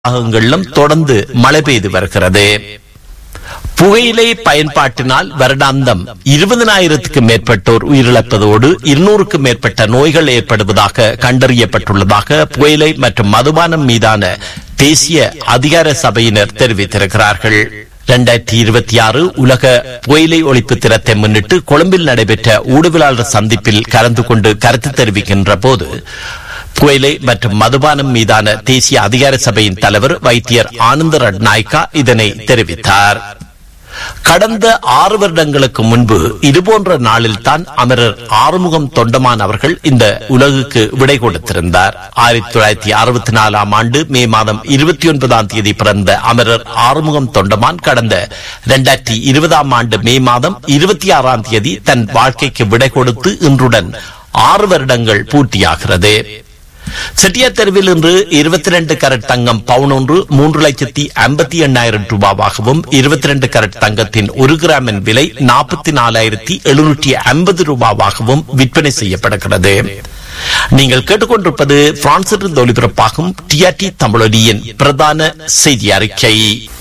பாகங்களிலும் தொடர்ந்து மழை பெய்து வருகிறது புகையிலை பயன்பாட்டினால் வருடாந்தம் இருபதனாயிரத்துக்கும் மேற்பட்டோர் உயிரிழப்பதோடு இருநூறுக்கும் மேற்பட்ட நோய்கள் ஏற்படுவதாக கண்டறியப்பட்டுள்ளதாக புகையிலை மற்றும் மதுபானம் மீதான தேசிய அதிகார சபையினர் தெரிவித்திருக்கிறார்கள் இரண்டாயிரத்தி இருபத்தி ஆறு உலக புகையிலை ஒழிப்பு தினத்தை முன்னிட்டு கொழும்பில் நடைபெற்ற ஊடகவியலாளர் சந்திப்பில் கலந்து கொண்டு கருத்து தெரிவிக்கின்ற போது புகையிலை மற்றும் மதுபானம் மீதான தேசிய அதிகார சபையின் தலைவர் வைத்தியர் ஆனந்த ரட்நாயக்கா இதனை தெரிவித்தார் கடந்த ஆறு வருடங்களுக்கு முன்பு இதுபோன்ற நாளில் தான் அமரர் ஆறுமுகம் தொண்டமான் அவர்கள் இந்த உலகுக்கு விடை கொடுத்திருந்தார் ஆயிரத்தி தொள்ளாயிரத்தி அறுபத்தி நாலாம் ஆண்டு மே மாதம் இருபத்தி ஒன்பதாம் தேதி பிறந்த அமரர் ஆறுமுகம் தொண்டமான் கடந்த இரண்டாயிரத்தி இருபதாம் ஆண்டு மே மாதம் இருபத்தி ஆறாம் தேதி தன் வாழ்க்கைக்கு விடை கொடுத்து இன்றுடன் ஆறு வருடங்கள் பூர்த்தியாகிறது செட்டியார் தெருவில் இன்று இருபத்தி ரெண்டு கரட் தங்கம் பவுன் ஒன்று மூன்று லட்சத்தி ஐம்பத்தி எண்ணாயிரம் ரூபாவாகவும் இருபத்தி ரெண்டு கரட் தங்கத்தின் ஒரு கிராமின் விலை நாற்பத்தி நாலாயிரத்தி எழுநூற்றி ஐம்பது ரூபாவாகவும் விற்பனை செய்யப்படுகிறது நீங்கள் கேட்டுக்கொண்டிருப்பது பிரான்சிலிருந்து ஒலிபரப்பாகும் டிஆர்டி தமிழொலியின் பிரதான செய்தி அறிக்கை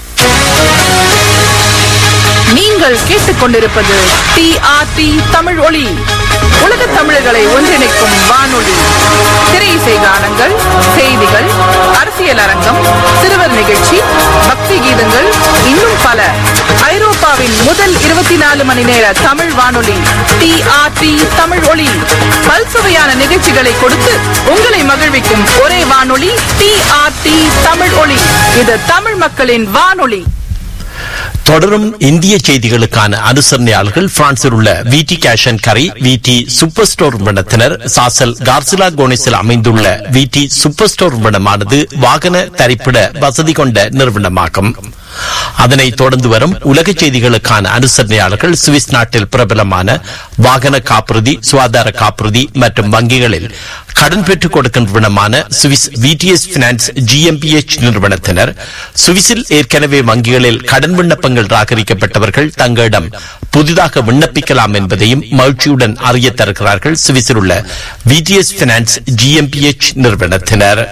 நீங்கள் கேட்டுக்கொண்டிருப்பது டிஆர்டி தமிழ் ஒளி உலக தமிழர்களை ஒன்றிணைக்கும் வானொலி திரை இசை கானங்கள் செய்திகள் அரசியல் அரங்கம் சிறுவர் நிகழ்ச்சி பக்தி கீதங்கள் இன்னும் பல ஐரோப்பாவின் முதல் இருபத்தி நாலு மணி நேர தமிழ் வானொலி டிஆர்டி தமிழ் ஒளி பல்சுவையான நிகழ்ச்சிகளை கொடுத்து உங்களை மகிழ்விக்கும் ஒரே வானொலி டிஆர்டி தமிழ் ஒளி இது தமிழ் மக்களின் வானொலி தொடரும் இந்திய செய்திகளுக்கான அனுசரணையாளர்கள் பிரான்சில் உள்ள விடி கேஷ் அண்ட் கரி விடி சூப்பர் ஸ்டோர் நிறுவனத்தினர் சாசல் கார்சிலா கோனிஸில் அமைந்துள்ள விடி சூப்பர் ஸ்டோர் நிறுவனமானது வாகன தரிப்பிட வசதி கொண்ட நிறுவனமாகும் அதனை தொடர்ந்து வரும் உலக செய்திகளுக்கான அனுசரணையாளர்கள் சுவிஸ் நாட்டில் பிரபலமான வாகன காப்புறுதி சுகாதார காப்புறுதி மற்றும் வங்கிகளில் கடன் பெற்றுக் கொடுக்கின்றன சுவிஸ் விடிஎஸ் பினான்ஸ் ஜிஎம்பிஎச் நிறுவனத்தினர் சுவிஸில் ஏற்கனவே வங்கிகளில் கடன் விண்ணப்பங்கள் ராகரிக்கப்பட்டவர்கள் தங்களிடம் புதிதாக விண்ணப்பிக்கலாம் என்பதையும் மகிழ்ச்சியுடன் அறிய தருகிறார்கள் சுவிஸில் உள்ள விடிஎஸ் பினான்ஸ் ஜிஎம்பிஎச் நிறுவனத்தினர்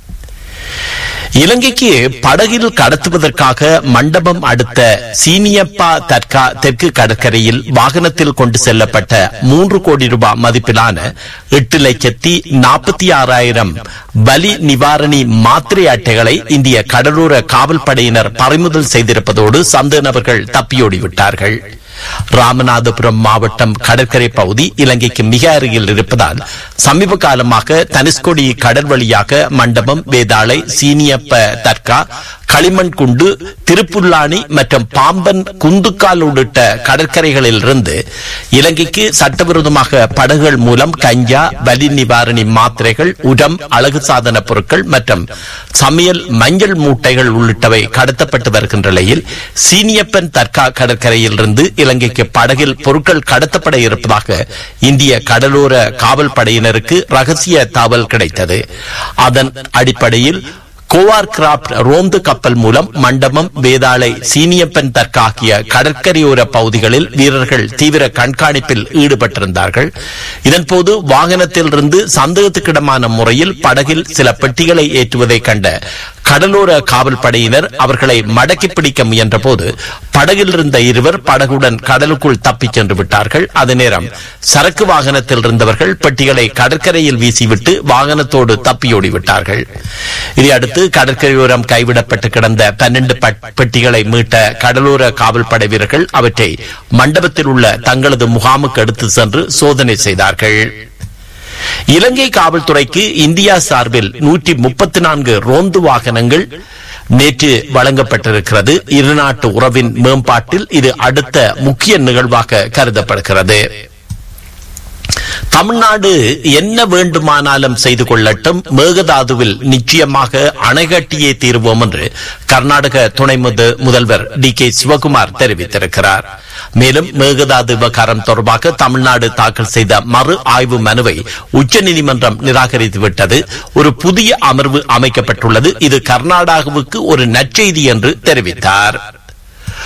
இலங்கைக்கு படகில் கடத்துவதற்காக மண்டபம் அடுத்த சீனியப்பா தற்கா தெற்கு கடற்கரையில் வாகனத்தில் கொண்டு செல்லப்பட்ட மூன்று கோடி ரூபாய் மதிப்பிலான எட்டு லட்சத்தி நாற்பத்தி ஆறாயிரம் பலி நிவாரணி மாத்திரை அட்டைகளை இந்திய கடலோர காவல் படையினர் பறிமுதல் செய்திருப்பதோடு சந்தேக நபர்கள் தப்பியோடிவிட்டார்கள் ராமநாதபுரம் மாவட்டம் கடற்கரை பகுதி இலங்கைக்கு மிக அருகில் இருப்பதால் சமீப காலமாக தனுஷ்கொடி கடல் வழியாக மண்டபம் வேதாளை சீனியப்ப தர்கா களிமண் குண்டு திருப்புல்லானி மற்றும் பாம்பன் குந்துக்கால் உள்ளிட்ட கடற்கரைகளில் இருந்து இலங்கைக்கு சட்டவிரோதமாக படகுகள் மூலம் கஞ்சா வலி நிவாரணி மாத்திரைகள் உரம் அழகு சாதன பொருட்கள் மற்றும் சமையல் மஞ்சள் மூட்டைகள் உள்ளிட்டவை கடத்தப்பட்டு வருகின்ற நிலையில் சீனியப்பன் தர்கா கடற்கரையில் இருந்து இலங்கைக்கு படகில் பொருட்கள் கடத்தப்பட இருப்பதாக இந்திய கடலோர காவல் படையினருக்கு ரகசிய தகவல் கிடைத்தது அதன் அடிப்படையில் கோவார் கிராப்ட் ரோந்து கப்பல் மூலம் மண்டபம் வேதாளை சீனியப்பன் தர்க் ஆகிய கடற்கரையோர பகுதிகளில் வீரர்கள் தீவிர கண்காணிப்பில் ஈடுபட்டிருந்தார்கள் இதன்போது வாகனத்திலிருந்து சந்தேகத்துக்கிடமான முறையில் படகில் சில பெட்டிகளை ஏற்றுவதை கண்ட கடலோர காவல் படையினர் அவர்களை மடக்கி பிடிக்க முயன்ற போது படகில் இருந்த இருவர் படகுடன் கடலுக்குள் தப்பிச் சென்று விட்டார்கள் அதே நேரம் சரக்கு வாகனத்தில் இருந்தவர்கள் பெட்டிகளை கடற்கரையில் வீசிவிட்டு வாகனத்தோடு தப்பியோடி விட்டார்கள் இதையடுத்து கடற்கரையோரம் கைவிடப்பட்டு கிடந்த பன்னெண்டு பெட்டிகளை மீட்ட கடலோர காவல் படை வீரர்கள் அவற்றை மண்டபத்தில் உள்ள தங்களது முகாமுக்கு எடுத்து சென்று சோதனை செய்தார்கள் இலங்கை காவல்துறைக்கு இந்தியா சார்பில் நூற்றி முப்பத்தி நான்கு ரோந்து வாகனங்கள் நேற்று வழங்கப்பட்டிருக்கிறது இருநாட்டு உறவின் மேம்பாட்டில் இது அடுத்த முக்கிய நிகழ்வாக கருதப்படுகிறது தமிழ்நாடு என்ன வேண்டுமானாலும் செய்து கொள்ளட்டும் மேகதாதுவில் நிச்சயமாக அணைகட்டியே தீர்வோம் என்று கர்நாடக துணை முதல்வர் டி கே சிவகுமார் தெரிவித்திருக்கிறார் மேலும் மேகதாது விவகாரம் தொடர்பாக தமிழ்நாடு தாக்கல் செய்த மறு ஆய்வு மனுவை உச்சநீதிமன்றம் நிராகரித்துவிட்டது ஒரு புதிய அமர்வு அமைக்கப்பட்டுள்ளது இது கர்நாடகாவுக்கு ஒரு நற்செய்தி என்று தெரிவித்தார்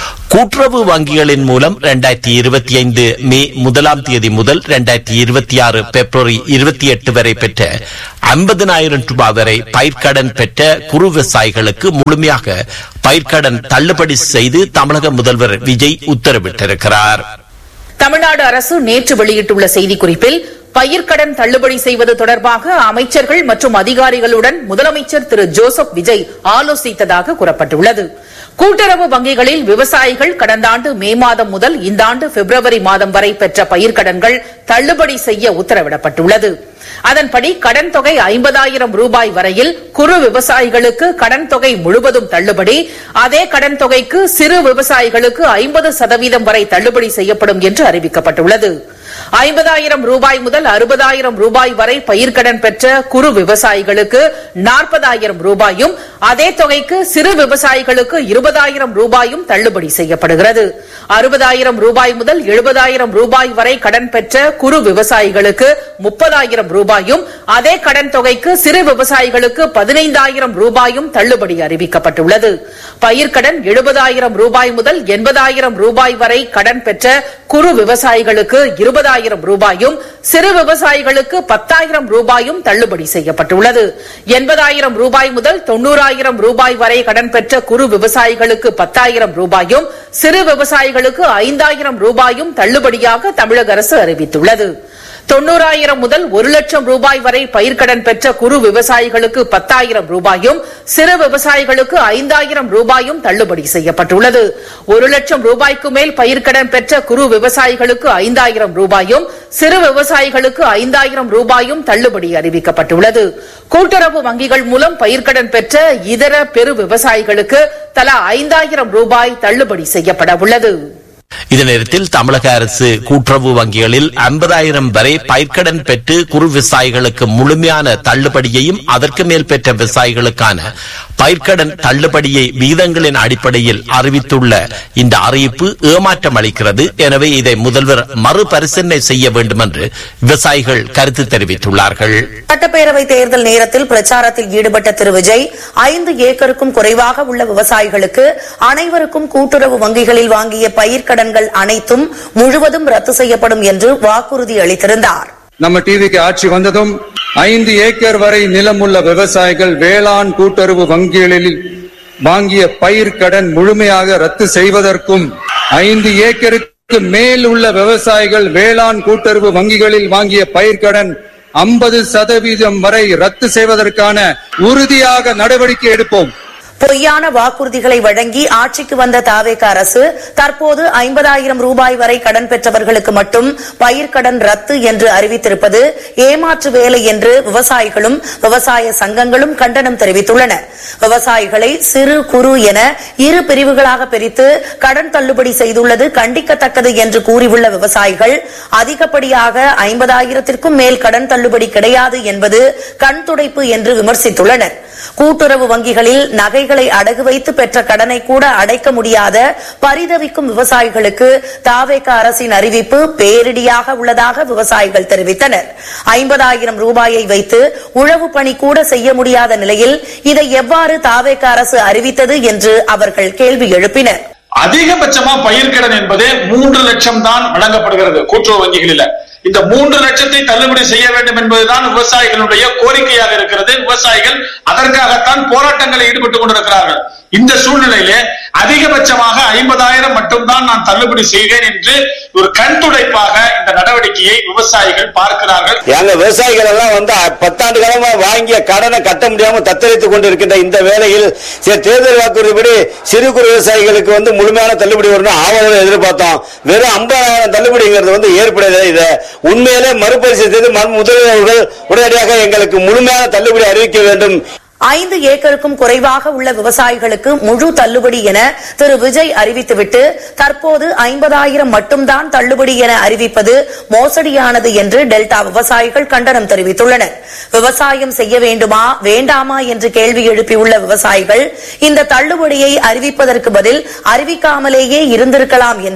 கூட்டுறவு வங்கிகளின் மூலம் இரண்டாயிரத்தி இருபத்தி ஐந்து மே முதலாம் தேதி முதல் இரண்டாயிரத்தி இருபத்தி ஆறு பிப்ரவரி இருபத்தி எட்டு வரை பெற்ற ஐம்பதனாயிரம் ரூபாய் வரை பயிர்க்கடன் பெற்ற குறு விவசாயிகளுக்கு முழுமையாக பயிர்க்கடன் தள்ளுபடி செய்து தமிழக முதல்வர் விஜய் உத்தரவிட்டிருக்கிறார் தமிழ்நாடு அரசு நேற்று வெளியிட்டுள்ள செய்திக்குறிப்பில் பயிர்க்கடன் தள்ளுபடி செய்வது தொடர்பாக அமைச்சர்கள் மற்றும் அதிகாரிகளுடன் முதலமைச்சர் திரு ஜோசப் விஜய் ஆலோசித்ததாக கூறப்பட்டுள்ளது கூட்டுறவு வங்கிகளில் விவசாயிகள் கடந்த ஆண்டு மே மாதம் முதல் இந்த ஆண்டு பிப்ரவரி மாதம் வரை பெற்ற பயிர்க்கடன்கள் தள்ளுபடி செய்ய உத்தரவிடப்பட்டுள்ளது அதன்படி கடன் தொகை ஐம்பதாயிரம் ரூபாய் வரையில் குறு விவசாயிகளுக்கு கடன் தொகை முழுவதும் தள்ளுபடி அதே கடன் தொகைக்கு சிறு விவசாயிகளுக்கு ஐம்பது சதவீதம் வரை தள்ளுபடி செய்யப்படும் என்று அறிவிக்கப்பட்டுள்ளது ஐம்பதாயிரம் ரூபாய் முதல் அறுபதாயிரம் ரூபாய் வரை பயிர்க்கடன் பெற்ற குறு விவசாயிகளுக்கு நாற்பதாயிரம் ரூபாயும் அதே தொகைக்கு சிறு விவசாயிகளுக்கு இருபதாயிரம் ரூபாயும் தள்ளுபடி செய்யப்படுகிறது அறுபதாயிரம் ரூபாய் முதல் எழுபதாயிரம் ரூபாய் வரை கடன் பெற்ற குறு விவசாயிகளுக்கு முப்பதாயிரம் ரூபாயும் அதே கடன் தொகைக்கு சிறு விவசாயிகளுக்கு பதினைந்தாயிரம் ரூபாயும் தள்ளுபடி அறிவிக்கப்பட்டுள்ளது பயிர்க்கடன் எழுபதாயிரம் ரூபாய் முதல் எண்பதாயிரம் ரூபாய் வரை கடன் பெற்ற குறு விவசாயிகளுக்கு இருபதாயிரம் ரூபாயும் சிறு விவசாயிகளுக்கு பத்தாயிரம் ரூபாயும் தள்ளுபடி செய்யப்பட்டுள்ளது எண்பதாயிரம் ரூபாய் முதல் தொன்னூறாயிரம் ரூபாய் வரை கடன் பெற்ற குறு விவசாயிகளுக்கு பத்தாயிரம் ரூபாயும் சிறு விவசாயிகளுக்கு ஐந்தாயிரம் ரூபாயும் தள்ளுபடியாக தமிழக அரசு அறிவித்துள்ளது தொன்னூறாயிரம் முதல் ஒரு லட்சம் ரூபாய் வரை பயிர்க்கடன் பெற்ற குறு விவசாயிகளுக்கு பத்தாயிரம் ரூபாயும் சிறு விவசாயிகளுக்கு ஐந்தாயிரம் ரூபாயும் தள்ளுபடி செய்யப்பட்டுள்ளது ஒரு லட்சம் ரூபாய்க்கு மேல் பயிர்க்கடன் பெற்ற குறு விவசாயிகளுக்கு ஐந்தாயிரம் ரூபாயும் சிறு விவசாயிகளுக்கு ஐந்தாயிரம் ரூபாயும் தள்ளுபடி அறிவிக்கப்பட்டுள்ளது கூட்டுறவு வங்கிகள் மூலம் பயிர்க்கடன் பெற்ற இதர பெரு விவசாயிகளுக்கு தலா ஐந்தாயிரம் ரூபாய் தள்ளுபடி செய்யப்பட உள்ளது இதே நேரத்தில் தமிழக அரசு கூட்டுறவு வங்கிகளில் ஐம்பதாயிரம் வரை பயிர்க்கடன் பெற்று குறு விவசாயிகளுக்கு முழுமையான தள்ளுபடியையும் அதற்கு மேல் பெற்ற விவசாயிகளுக்கான பயிர்க்கடன் தள்ளுபடியை விகிதங்களின் அடிப்படையில் அறிவித்துள்ள இந்த அறிவிப்பு ஏமாற்றம் அளிக்கிறது எனவே இதை முதல்வர் மறுபரிசீலனை செய்ய வேண்டும் என்று விவசாயிகள் கருத்து தெரிவித்துள்ளார்கள் சட்டப்பேரவை தேர்தல் நேரத்தில் பிரச்சாரத்தில் ஈடுபட்ட திரு விஜய் ஐந்து ஏக்கருக்கும் குறைவாக உள்ள விவசாயிகளுக்கு அனைவருக்கும் கூட்டுறவு வங்கிகளில் வாங்கிய பயிர்க்கடன்கள் அனைத்தும் முழுவதும் ரத்து செய்யப்படும் என்று வாக்குறுதி அளித்திருந்தார் நம்ம டிவிக்கு ஆட்சி வந்ததும் ஐந்து ஏக்கர் வரை நிலம் உள்ள விவசாயிகள் வேளாண் கூட்டுறவு வங்கிகளில் வாங்கிய பயிர் கடன் முழுமையாக ரத்து செய்வதற்கும் ஐந்து ஏக்கருக்கு மேல் உள்ள விவசாயிகள் வேளாண் கூட்டுறவு வங்கிகளில் வாங்கிய பயிர்க்கடன் ஐம்பது சதவீதம் வரை ரத்து செய்வதற்கான உறுதியாக நடவடிக்கை எடுப்போம் பொய்யான வாக்குறுதிகளை வழங்கி ஆட்சிக்கு வந்த தாவேக அரசு தற்போது ஐம்பதாயிரம் ரூபாய் வரை கடன் பெற்றவர்களுக்கு மட்டும் பயிர்க்கடன் ரத்து என்று அறிவித்திருப்பது ஏமாற்று வேலை என்று விவசாயிகளும் விவசாய சங்கங்களும் கண்டனம் தெரிவித்துள்ளன விவசாயிகளை சிறு குறு என இரு பிரிவுகளாக பிரித்து கடன் தள்ளுபடி செய்துள்ளது கண்டிக்கத்தக்கது என்று கூறியுள்ள விவசாயிகள் அதிகப்படியாக ஐம்பதாயிரத்திற்கும் மேல் கடன் தள்ளுபடி கிடையாது என்பது கண் துடைப்பு என்று விமர்சித்துள்ளனர் கூட்டுறவு வங்கிகளில் நகைகளை அடகு வைத்து பெற்ற கடனை கூட அடைக்க முடியாத பரிதவிக்கும் விவசாயிகளுக்கு தாவேக அரசின் அறிவிப்பு பேரிடியாக உள்ளதாக விவசாயிகள் தெரிவித்தனர் ஐம்பதாயிரம் ரூபாயை வைத்து உழவு பணி கூட செய்ய முடியாத நிலையில் இதை எவ்வாறு தாவேக அரசு அறிவித்தது என்று அவர்கள் கேள்வி எழுப்பினர் அதிகபட்சமா பயிர்க்கடன் என்பது மூன்று லட்சம் தான் வழங்கப்படுகிறது கூட்டுறவு வங்கிகளில் இந்த மூன்று லட்சத்தை தள்ளுபடி செய்ய வேண்டும் என்பதுதான் விவசாயிகளுடைய கோரிக்கையாக இருக்கிறது விவசாயிகள் அதற்காகத்தான் போராட்டங்களில் ஈடுபட்டுக் கொண்டிருக்கிறார்கள் இந்த சூழ்நிலையிலே அதிகபட்சமாக ஐம்பதாயிரம் மட்டும்தான் நான் தள்ளுபடி செய்வேன் என்று ஒரு கண் துடைப்பாக இந்த நடவடிக்கையை விவசாயிகள் பார்க்கிறார்கள் எங்க விவசாயிகள் எல்லாம் வந்து பத்தாண்டு காலமா வாங்கிய கடனை கட்ட முடியாம தத்தளித்துக் கொண்டிருக்கின்ற இந்த வேளையில் சரி, தேர்தல் வாக்குறுதிப்படி சிறு குறு விவசாயிகளுக்கு வந்து முழுமையான தள்ளுபடி வரணும் ஆவணம் எதிர்பார்த்தோம் வெறும் ஐம்பதாயிரம் தள்ளுபடிங்கிறது வந்து ஏற்படுது இது உண்மையிலே மறுபரிசீலனை செய்து மறு- முதல்வர் அவர்கள் உடனடியாக எங்களுக்கு முழுமையான தள்ளுபடி அறிவிக்க வேண்டும் ஐந்து ஏக்கருக்கும் குறைவாக உள்ள விவசாயிகளுக்கு முழு தள்ளுபடி என திரு விஜய் அறிவித்துவிட்டு தற்போது ஐம்பதாயிரம் மட்டும்தான் தள்ளுபடி என அறிவிப்பது மோசடியானது என்று டெல்டா விவசாயிகள் கண்டனம் தெரிவித்துள்ளனர் விவசாயம் செய்ய வேண்டுமா வேண்டாமா என்று கேள்வி எழுப்பியுள்ள விவசாயிகள் இந்த தள்ளுபடியை அறிவிப்பதற்கு பதில் அறிவிக்காமலேயே இருந்திருக்கலாம் என்றனர்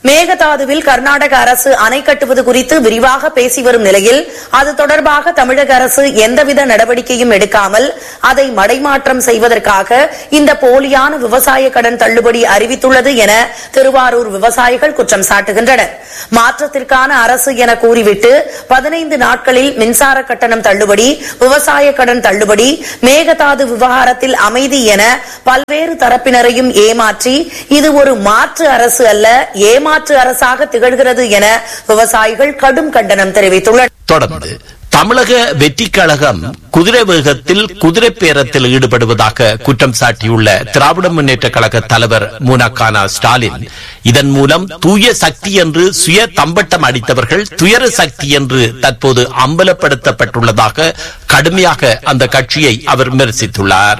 மேகதாதுவில் கர்நாடக அரசு அணை கட்டுவது குறித்து விரிவாக பேசி வரும் நிலையில் அது தொடர்பாக தமிழக அரசு எந்தவித நடவடிக்கையும் எடுக்காமல் அதை மடைமாற்றம் செய்வதற்காக இந்த போலியான விவசாய கடன் தள்ளுபடி அறிவித்துள்ளது என திருவாரூர் விவசாயிகள் குற்றம் சாட்டுகின்றனர் மாற்றத்திற்கான அரசு என கூறிவிட்டு பதினைந்து நாட்களில் மின்சார கட்டணம் தள்ளுபடி விவசாய கடன் தள்ளுபடி மேகதாது விவகாரத்தில் அமைதி என பல்வேறு தரப்பினரையும் ஏமாற்றி இது ஒரு மாற்று அரசு அல்ல ஏமாற்று அரசாக திகழ்கிறது என விவசாயிகள் கடும் கண்டனம் தெரிவித்துள்ளனர் தொடர்ந்து தமிழக வெற்றி கழகம் குதிரை வேகத்தில் குதிரை பேரத்தில் ஈடுபடுவதாக குற்றம் சாட்டியுள்ள திராவிட முன்னேற்ற கழக தலைவர் முனக்கானா ஸ்டாலின் இதன் மூலம் தூய சக்தி என்று சுய தம்பட்டம் அடித்தவர்கள் துயர சக்தி என்று தற்போது அம்பலப்படுத்தப்பட்டுள்ளதாக கடுமையாக அந்த கட்சியை அவர் விமர்சித்துள்ளார்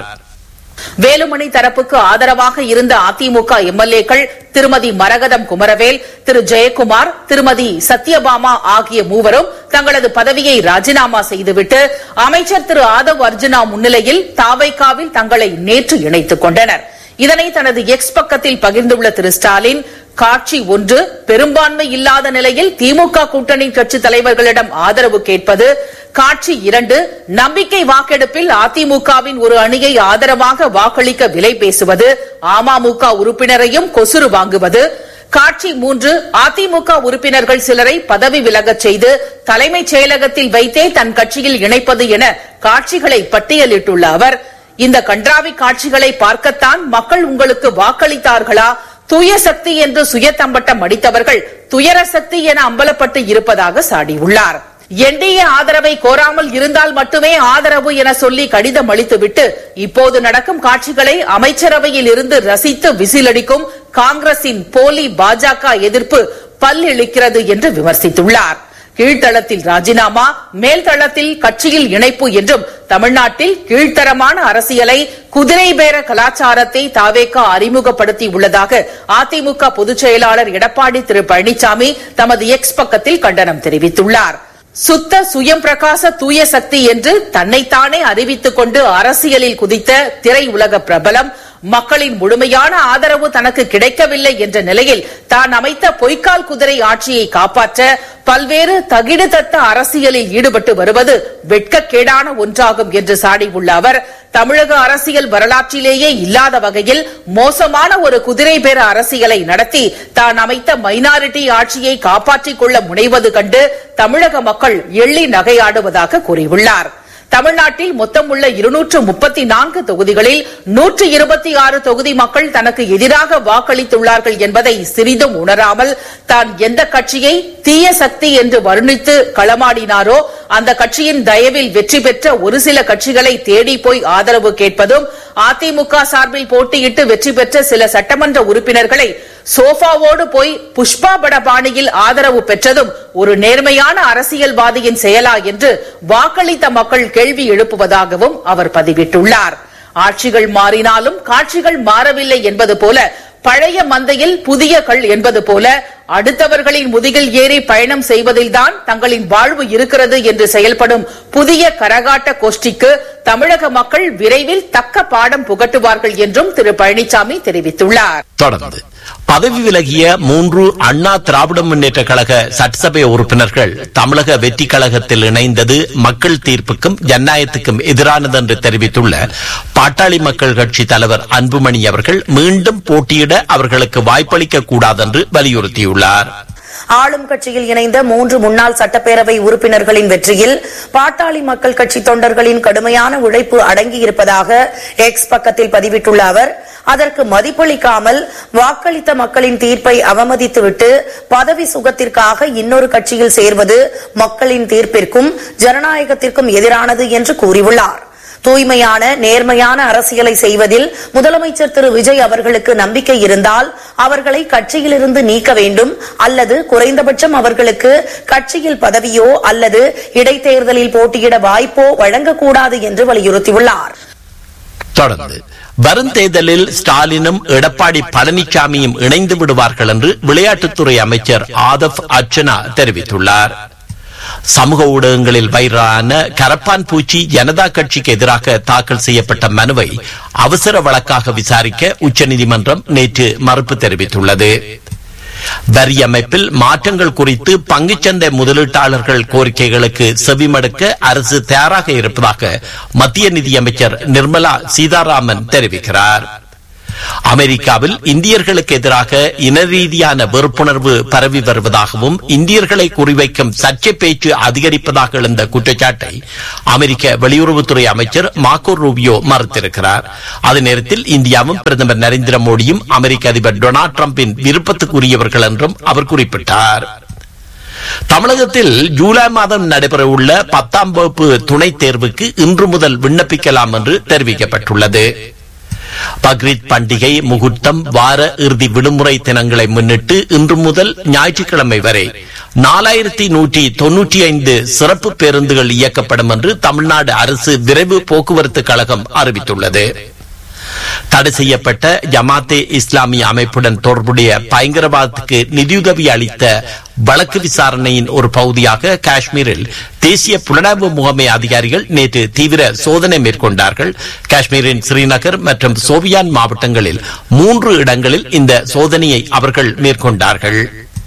வேலுமணி தரப்புக்கு ஆதரவாக இருந்த அதிமுக எம்எல்ஏக்கள் திருமதி மரகதம் குமரவேல் திரு ஜெயக்குமார் திருமதி சத்யபாமா ஆகிய மூவரும் தங்களது பதவியை ராஜினாமா செய்துவிட்டு அமைச்சர் திரு ஆதவ் அர்ஜுனா முன்னிலையில் தாவைக்காவில் தங்களை நேற்று இணைத்துக் கொண்டனர் இதனை தனது எக்ஸ் பக்கத்தில் பகிர்ந்துள்ள திரு ஸ்டாலின் காட்சி ஒன்று பெரும்பான்மை இல்லாத நிலையில் திமுக கூட்டணி கட்சி தலைவர்களிடம் ஆதரவு கேட்பது காட்சி இரண்டு நம்பிக்கை வாக்கெடுப்பில் அதிமுகவின் ஒரு அணியை ஆதரவாக வாக்களிக்க விலை பேசுவது அமமுக உறுப்பினரையும் கொசுறு வாங்குவது காட்சி மூன்று அதிமுக உறுப்பினர்கள் சிலரை பதவி விலகச் செய்து தலைமைச் செயலகத்தில் வைத்தே தன் கட்சியில் இணைப்பது என காட்சிகளை பட்டியலிட்டுள்ள அவர் இந்த கன்றாவி காட்சிகளை பார்க்கத்தான் மக்கள் உங்களுக்கு வாக்களித்தார்களா தூய சக்தி என்று சுயத்தம்பட்டம் அடித்தவர்கள் துயர சக்தி என அம்பலப்பட்டு இருப்பதாக சாடியுள்ளார் என்டிஏ ஆதரவை கோராமல் இருந்தால் மட்டுமே ஆதரவு என சொல்லி கடிதம் அளித்துவிட்டு இப்போது நடக்கும் காட்சிகளை அமைச்சரவையில் இருந்து ரசித்து விசிலடிக்கும் காங்கிரசின் போலி பாஜக எதிர்ப்பு பல்லிழிக்கிறது என்று விமர்சித்துள்ளார் கீழ்த்தளத்தில் ராஜினாமா மேல்தளத்தில் கட்சியில் இணைப்பு என்றும் தமிழ்நாட்டில் கீழ்த்தரமான அரசியலை குதிரை பேர கலாச்சாரத்தை தாவேக்கா அறிமுகப்படுத்தி உள்ளதாக அதிமுக பொதுச் செயலாளர் எடப்பாடி திரு பழனிசாமி தமது எக்ஸ் பக்கத்தில் கண்டனம் தெரிவித்துள்ளார் சுத்த சுயம் பிரகாச தூய சக்தி என்று தன்னைத்தானே அறிவித்துக் கொண்டு அரசியலில் குதித்த திரையுலக பிரபலம் மக்களின் முழுமையான ஆதரவு தனக்கு கிடைக்கவில்லை என்ற நிலையில் தான் அமைத்த பொய்க்கால் குதிரை ஆட்சியை காப்பாற்ற பல்வேறு தகிடு தத்த அரசியலில் ஈடுபட்டு வருவது வெட்கக்கேடான ஒன்றாகும் என்று சாடியுள்ள அவர் தமிழக அரசியல் வரலாற்றிலேயே இல்லாத வகையில் மோசமான ஒரு குதிரை பேர அரசியலை நடத்தி தான் அமைத்த மைனாரிட்டி ஆட்சியை காப்பாற்றிக் கொள்ள முனைவது கண்டு தமிழக மக்கள் எள்ளி நகையாடுவதாக கூறியுள்ளார் தமிழ்நாட்டில் மொத்தம் உள்ள இருநூற்று முப்பத்தி நான்கு தொகுதிகளில் நூற்று இருபத்தி ஆறு தொகுதி மக்கள் தனக்கு எதிராக வாக்களித்துள்ளார்கள் என்பதை சிறிதும் உணராமல் தான் எந்த கட்சியை தீய சக்தி என்று வர்ணித்து களமாடினாரோ அந்த கட்சியின் தயவில் வெற்றி பெற்ற ஒரு சில கட்சிகளை தேடி போய் ஆதரவு கேட்பதும் அதிமுக சார்பில் போட்டியிட்டு வெற்றி பெற்ற சில சட்டமன்ற உறுப்பினர்களை சோஃபாவோடு போய் புஷ்பா பட பாணியில் ஆதரவு பெற்றதும் ஒரு நேர்மையான அரசியல்வாதியின் செயலா என்று வாக்களித்த மக்கள் கேள்வி எழுப்புவதாகவும் அவர் பதிவிட்டுள்ளார் ஆட்சிகள் மாறினாலும் காட்சிகள் மாறவில்லை என்பது போல பழைய மந்தையில் புதிய கள் என்பது போல அடுத்தவர்களின் முதுகில் ஏறி பயணம் செய்வதில்தான் தங்களின் வாழ்வு இருக்கிறது என்று செயல்படும் புதிய கரகாட்ட கோஷ்டிக்கு தமிழக மக்கள் விரைவில் தக்க பாடம் புகட்டுவார்கள் என்றும் திரு பழனிசாமி தெரிவித்துள்ளார் தொடர்ந்து பதவி விலகிய மூன்று அண்ணா திராவிட முன்னேற்ற கழக சட்டசபை உறுப்பினர்கள் தமிழக வெற்றி கழகத்தில் இணைந்தது மக்கள் தீர்ப்புக்கும் ஜனநாயகத்துக்கும் எதிரானது என்று தெரிவித்துள்ள பாட்டாளி மக்கள் கட்சி தலைவர் அன்புமணி அவர்கள் மீண்டும் போட்டியிட அவர்களுக்கு வாய்ப்பளிக்க கூடாது என்று வலியுறுத்தியுள்ளார் ஆளும் கட்சியில் இணைந்த மூன்று முன்னாள் சட்டப்பேரவை உறுப்பினர்களின் வெற்றியில் பாட்டாளி மக்கள் கட்சி தொண்டர்களின் கடுமையான உழைப்பு அடங்கியிருப்பதாக எக்ஸ் பக்கத்தில் பதிவிட்டுள்ள அவர் அதற்கு மதிப்பளிக்காமல் வாக்களித்த மக்களின் தீர்ப்பை அவமதித்துவிட்டு பதவி சுகத்திற்காக இன்னொரு கட்சியில் சேர்வது மக்களின் தீர்ப்பிற்கும் ஜனநாயகத்திற்கும் எதிரானது என்று கூறியுள்ளார் தூய்மையான நேர்மையான அரசியலை செய்வதில் முதலமைச்சர் திரு விஜய் அவர்களுக்கு நம்பிக்கை இருந்தால் அவர்களை கட்சியிலிருந்து நீக்க வேண்டும் அல்லது குறைந்தபட்சம் அவர்களுக்கு கட்சியில் பதவியோ அல்லது இடைத்தேர்தலில் போட்டியிட வாய்ப்போ வழங்கக்கூடாது என்று வலியுறுத்தியுள்ளார் தொடர்ந்து வரும் தேர்தலில் ஸ்டாலினும் எடப்பாடி பழனிசாமியும் இணைந்து விடுவார்கள் என்று விளையாட்டுத்துறை அமைச்சர் ஆதப் அர்ச்சனா தெரிவித்துள்ளார் சமூக ஊடகங்களில் வைரலான கரப்பான் பூச்சி ஜனதா கட்சிக்கு எதிராக தாக்கல் செய்யப்பட்ட மனுவை அவசர வழக்காக விசாரிக்க உச்சநீதிமன்றம் நேற்று மறுப்பு தெரிவித்துள்ளது வரி அமைப்பில் மாற்றங்கள் குறித்து பங்குச்சந்தை முதலீட்டாளர்கள் கோரிக்கைகளுக்கு செவிமடுக்க அரசு தயாராக இருப்பதாக மத்திய நிதியமைச்சர் நிர்மலா சீதாராமன் தெரிவிக்கிறார் அமெரிக்காவில் இந்தியர்களுக்கு எதிராக இன ரீதியான வெறுப்புணர்வு பரவி வருவதாகவும் இந்தியர்களை குறிவைக்கும் சர்ச்சை பேச்சு அதிகரிப்பதாக எழுந்த குற்றச்சாட்டை அமெரிக்க வெளியுறவுத்துறை அமைச்சர் மார்க்கோ ரூபியோ மறுத்திருக்கிறார் அதே நேரத்தில் இந்தியாவும் பிரதமர் நரேந்திர மோடியும் அமெரிக்க அதிபர் டொனால்டு டிரம்பின் விருப்பத்துக்குரியவர்கள் என்றும் அவர் குறிப்பிட்டார் தமிழகத்தில் ஜூலை மாதம் நடைபெறவுள்ள பத்தாம் வகுப்பு துணைத் தேர்வுக்கு இன்று முதல் விண்ணப்பிக்கலாம் என்று தெரிவிக்கப்பட்டுள்ளது பக்ரீத் பண்டிகை முகூர்த்தம் வார இறுதி விடுமுறை தினங்களை முன்னிட்டு இன்று முதல் ஞாயிற்றுக்கிழமை வரை நாலாயிரத்தி நூற்றி தொன்னூற்றி ஐந்து சிறப்பு பேருந்துகள் இயக்கப்படும் என்று தமிழ்நாடு அரசு விரைவு போக்குவரத்து கழகம் அறிவித்துள்ளது தடை செய்யப்பட்ட ஜமாத்தே இஸ்லாமிய அமைப்புடன் தொடர்புடைய பயங்கரவாதத்துக்கு நிதியுதவி அளித்த வழக்கு விசாரணையின் ஒரு பகுதியாக காஷ்மீரில் தேசிய புலனாய்வு முகமை அதிகாரிகள் நேற்று தீவிர சோதனை மேற்கொண்டார்கள் காஷ்மீரின் ஸ்ரீநகர் மற்றும் சோபியான் மாவட்டங்களில் மூன்று இடங்களில் இந்த சோதனையை அவர்கள் மேற்கொண்டார்கள்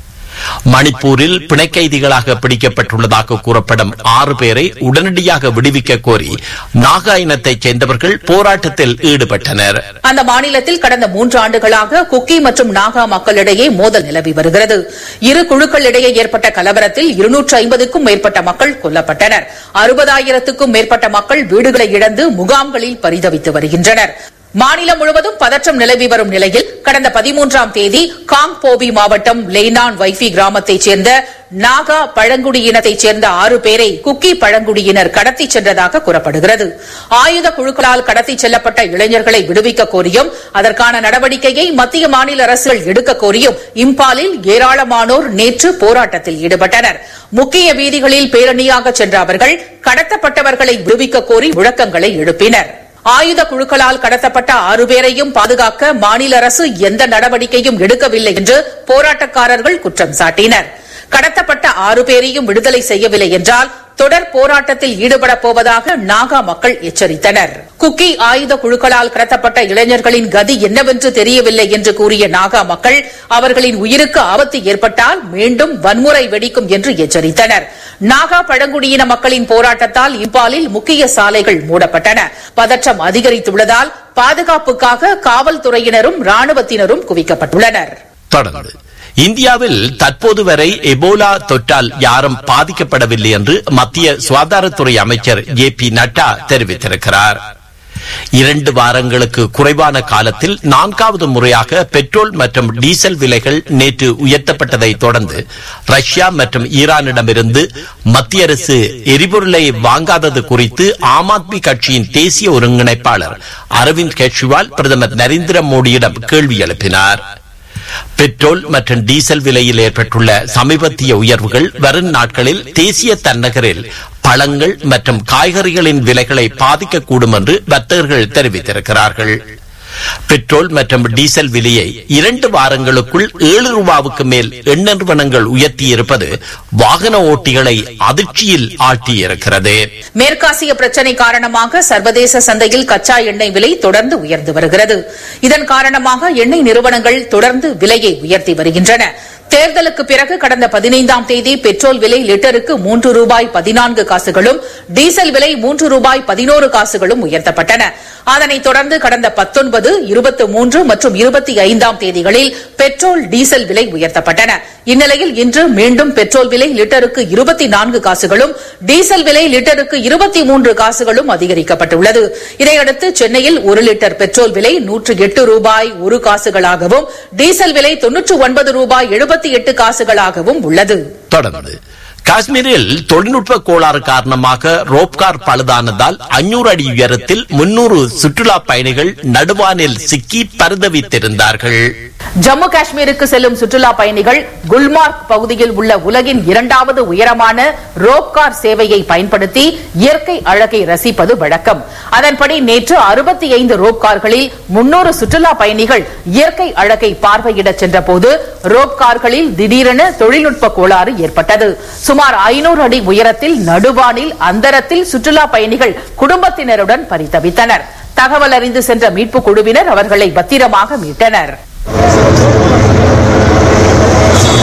மணிப்பூரில் பிணைக்கைதிகளாக பிடிக்கப்பட்டுள்ளதாக கூறப்படும் ஆறு பேரை உடனடியாக விடுவிக்க கோரி நாகா இனத்தைச் சேர்ந்தவர்கள் போராட்டத்தில் ஈடுபட்டனர் அந்த மாநிலத்தில் கடந்த மூன்று ஆண்டுகளாக குக்கி மற்றும் நாகா மக்களிடையே மோதல் நிலவி வருகிறது இரு குழுக்களிடையே ஏற்பட்ட கலவரத்தில் இருநூற்று ஐம்பதுக்கும் மேற்பட்ட மக்கள் கொல்லப்பட்டனர் அறுபதாயிரத்துக்கும் மேற்பட்ட மக்கள் வீடுகளை இழந்து முகாம்களில் பரிதவித்து வருகின்றனர் மாநிலம் முழுவதும் பதற்றம் நிலவி வரும் நிலையில் கடந்த பதிமூன்றாம் தேதி காங்போபி மாவட்டம் லெய்னான் வைஃபி கிராமத்தைச் சேர்ந்த நாகா பழங்குடியினத்தைச் சேர்ந்த ஆறு பேரை குக்கி பழங்குடியினர் கடத்திச் சென்றதாக கூறப்படுகிறது ஆயுத குழுக்களால் கடத்திச் செல்லப்பட்ட இளைஞர்களை விடுவிக்க கோரியும் அதற்கான நடவடிக்கையை மத்திய மாநில அரசுகள் எடுக்க கோரியும் இம்பாலில் ஏராளமானோர் நேற்று போராட்டத்தில் ஈடுபட்டனர் முக்கிய வீதிகளில் பேரணியாக சென்ற அவர்கள் கடத்தப்பட்டவர்களை விடுவிக்க கோரி முழக்கங்களை எழுப்பினர் ஆயுத குழுக்களால் கடத்தப்பட்ட ஆறு பேரையும் பாதுகாக்க மாநில அரசு எந்த நடவடிக்கையும் எடுக்கவில்லை என்று போராட்டக்காரர்கள் குற்றம் சாட்டினர் கடத்தப்பட்ட ஆறு பேரையும் விடுதலை செய்யவில்லை என்றால் தொடர் போராட்டத்தில் ஈடுபடப் போவதாக நாகா மக்கள் எச்சரித்தனர் குக்கி ஆயுத குழுக்களால் கடத்தப்பட்ட இளைஞர்களின் கதி என்னவென்று தெரியவில்லை என்று கூறிய நாகா மக்கள் அவர்களின் உயிருக்கு ஆபத்து ஏற்பட்டால் மீண்டும் வன்முறை வெடிக்கும் என்று எச்சரித்தனர் நாகா பழங்குடியின மக்களின் போராட்டத்தால் இம்பாலில் முக்கிய சாலைகள் மூடப்பட்டன பதற்றம் அதிகரித்துள்ளதால் பாதுகாப்புக்காக காவல்துறையினரும் ராணுவத்தினரும் குவிக்கப்பட்டுள்ளனர் தொடர்ந்து இந்தியாவில் தற்போது வரை எபோலா தொற்றால் யாரும் பாதிக்கப்படவில்லை என்று மத்திய சுகாதாரத்துறை அமைச்சர் ஜே பி நட்டா தெரிவித்திருக்கிறார் இரண்டு வாரங்களுக்கு குறைவான காலத்தில் நான்காவது முறையாக பெட்ரோல் மற்றும் டீசல் விலைகள் நேற்று உயர்த்தப்பட்டதை தொடர்ந்து ரஷ்யா மற்றும் ஈரானிடமிருந்து மத்திய அரசு எரிபொருளை வாங்காதது குறித்து ஆம் ஆத்மி கட்சியின் தேசிய ஒருங்கிணைப்பாளர் அரவிந்த் கெஜ்ரிவால் பிரதமர் நரேந்திர மோடியிடம் கேள்வி எழுப்பினார் பெட்ரோல் மற்றும் டீசல் விலையில் ஏற்பட்டுள்ள சமீபத்திய உயர்வுகள் வரும் நாட்களில் தேசிய தன்னகரில் பழங்கள் மற்றும் காய்கறிகளின் விலைகளை பாதிக்கக்கூடும் என்று வர்த்தகர்கள் தெரிவித்திருக்கிறார்கள் பெட்ரோல் மற்றும் டீசல் விலையை இரண்டு வாரங்களுக்குள் ஏழு ரூபாவுக்கு மேல் எண்ண நிறுவனங்கள் உயர்த்தியிருப்பது வாகன ஓட்டிகளை அதிர்ச்சியில் ஆழ்த்தியிருக்கிறது மேற்காசிய பிரச்சினை காரணமாக சர்வதேச சந்தையில் கச்சா எண்ணெய் விலை தொடர்ந்து உயர்ந்து வருகிறது இதன் காரணமாக எண்ணெய் நிறுவனங்கள் தொடர்ந்து விலையை உயர்த்தி வருகின்றன தேர்தலுக்கு பிறகு கடந்த பதினைந்தாம் தேதி பெட்ரோல் விலை லிட்டருக்கு மூன்று ரூபாய் பதினான்கு காசுகளும் டீசல் விலை மூன்று ரூபாய் பதினோரு காசுகளும் உயர்த்தப்பட்டன அதனைத் தொடர்ந்து கடந்த பத்தொன்பது இருபத்தி மூன்று மற்றும் இருபத்தி ஐந்தாம் தேதிகளில் பெட்ரோல் டீசல் விலை உயர்த்தப்பட்டன இந்நிலையில் இன்று மீண்டும் பெட்ரோல் விலை லிட்டருக்கு இருபத்தி நான்கு காசுகளும் டீசல் விலை லிட்டருக்கு இருபத்தி மூன்று காசுகளும் அதிகரிக்கப்பட்டுள்ளது இதையடுத்து சென்னையில் ஒரு லிட்டர் பெட்ரோல் விலை நூற்று எட்டு ரூபாய் ஒரு காசுகளாகவும் டீசல் விலை தொன்னூற்று ஒன்பது ரூபாய் எழுபத்தி எட்டு காசுகளாகவும் உள்ளது தொடர்ந்து காஷ்மீரில் தொழில்நுட்ப கோளாறு காரணமாக ரோப்கார் பழுதானதால் அஞ்சூறு அடி உயரத்தில் முன்னூறு சுற்றுலா பயணிகள் நடுவானில் சிக்கி பரிதவித்திருந்தார்கள் ஜம்மு காஷ்மீருக்கு செல்லும் சுற்றுலா பயணிகள் குல்மார்க் பகுதியில் உள்ள உலகின் இரண்டாவது உயரமான ரோப்கார் சேவையை பயன்படுத்தி இயற்கை அழகை ரசிப்பது வழக்கம் அதன்படி நேற்று அறுபத்தி ஐந்து ரோப்கார்களில் முன்னூறு சுற்றுலா பயணிகள் இயற்கை அழகை பார்வையிட சென்றபோது ரோப்கார்களில் திடீரென தொழில்நுட்ப கோளாறு ஏற்பட்டது சுமார் ஐநூறு அடி உயரத்தில் நடுவானில் அந்தரத்தில் சுற்றுலா பயணிகள் குடும்பத்தினருடன் பரிதவித்தனர் தகவல் அறிந்து சென்ற மீட்பு குழுவினர் அவர்களை பத்திரமாக மீட்டனர்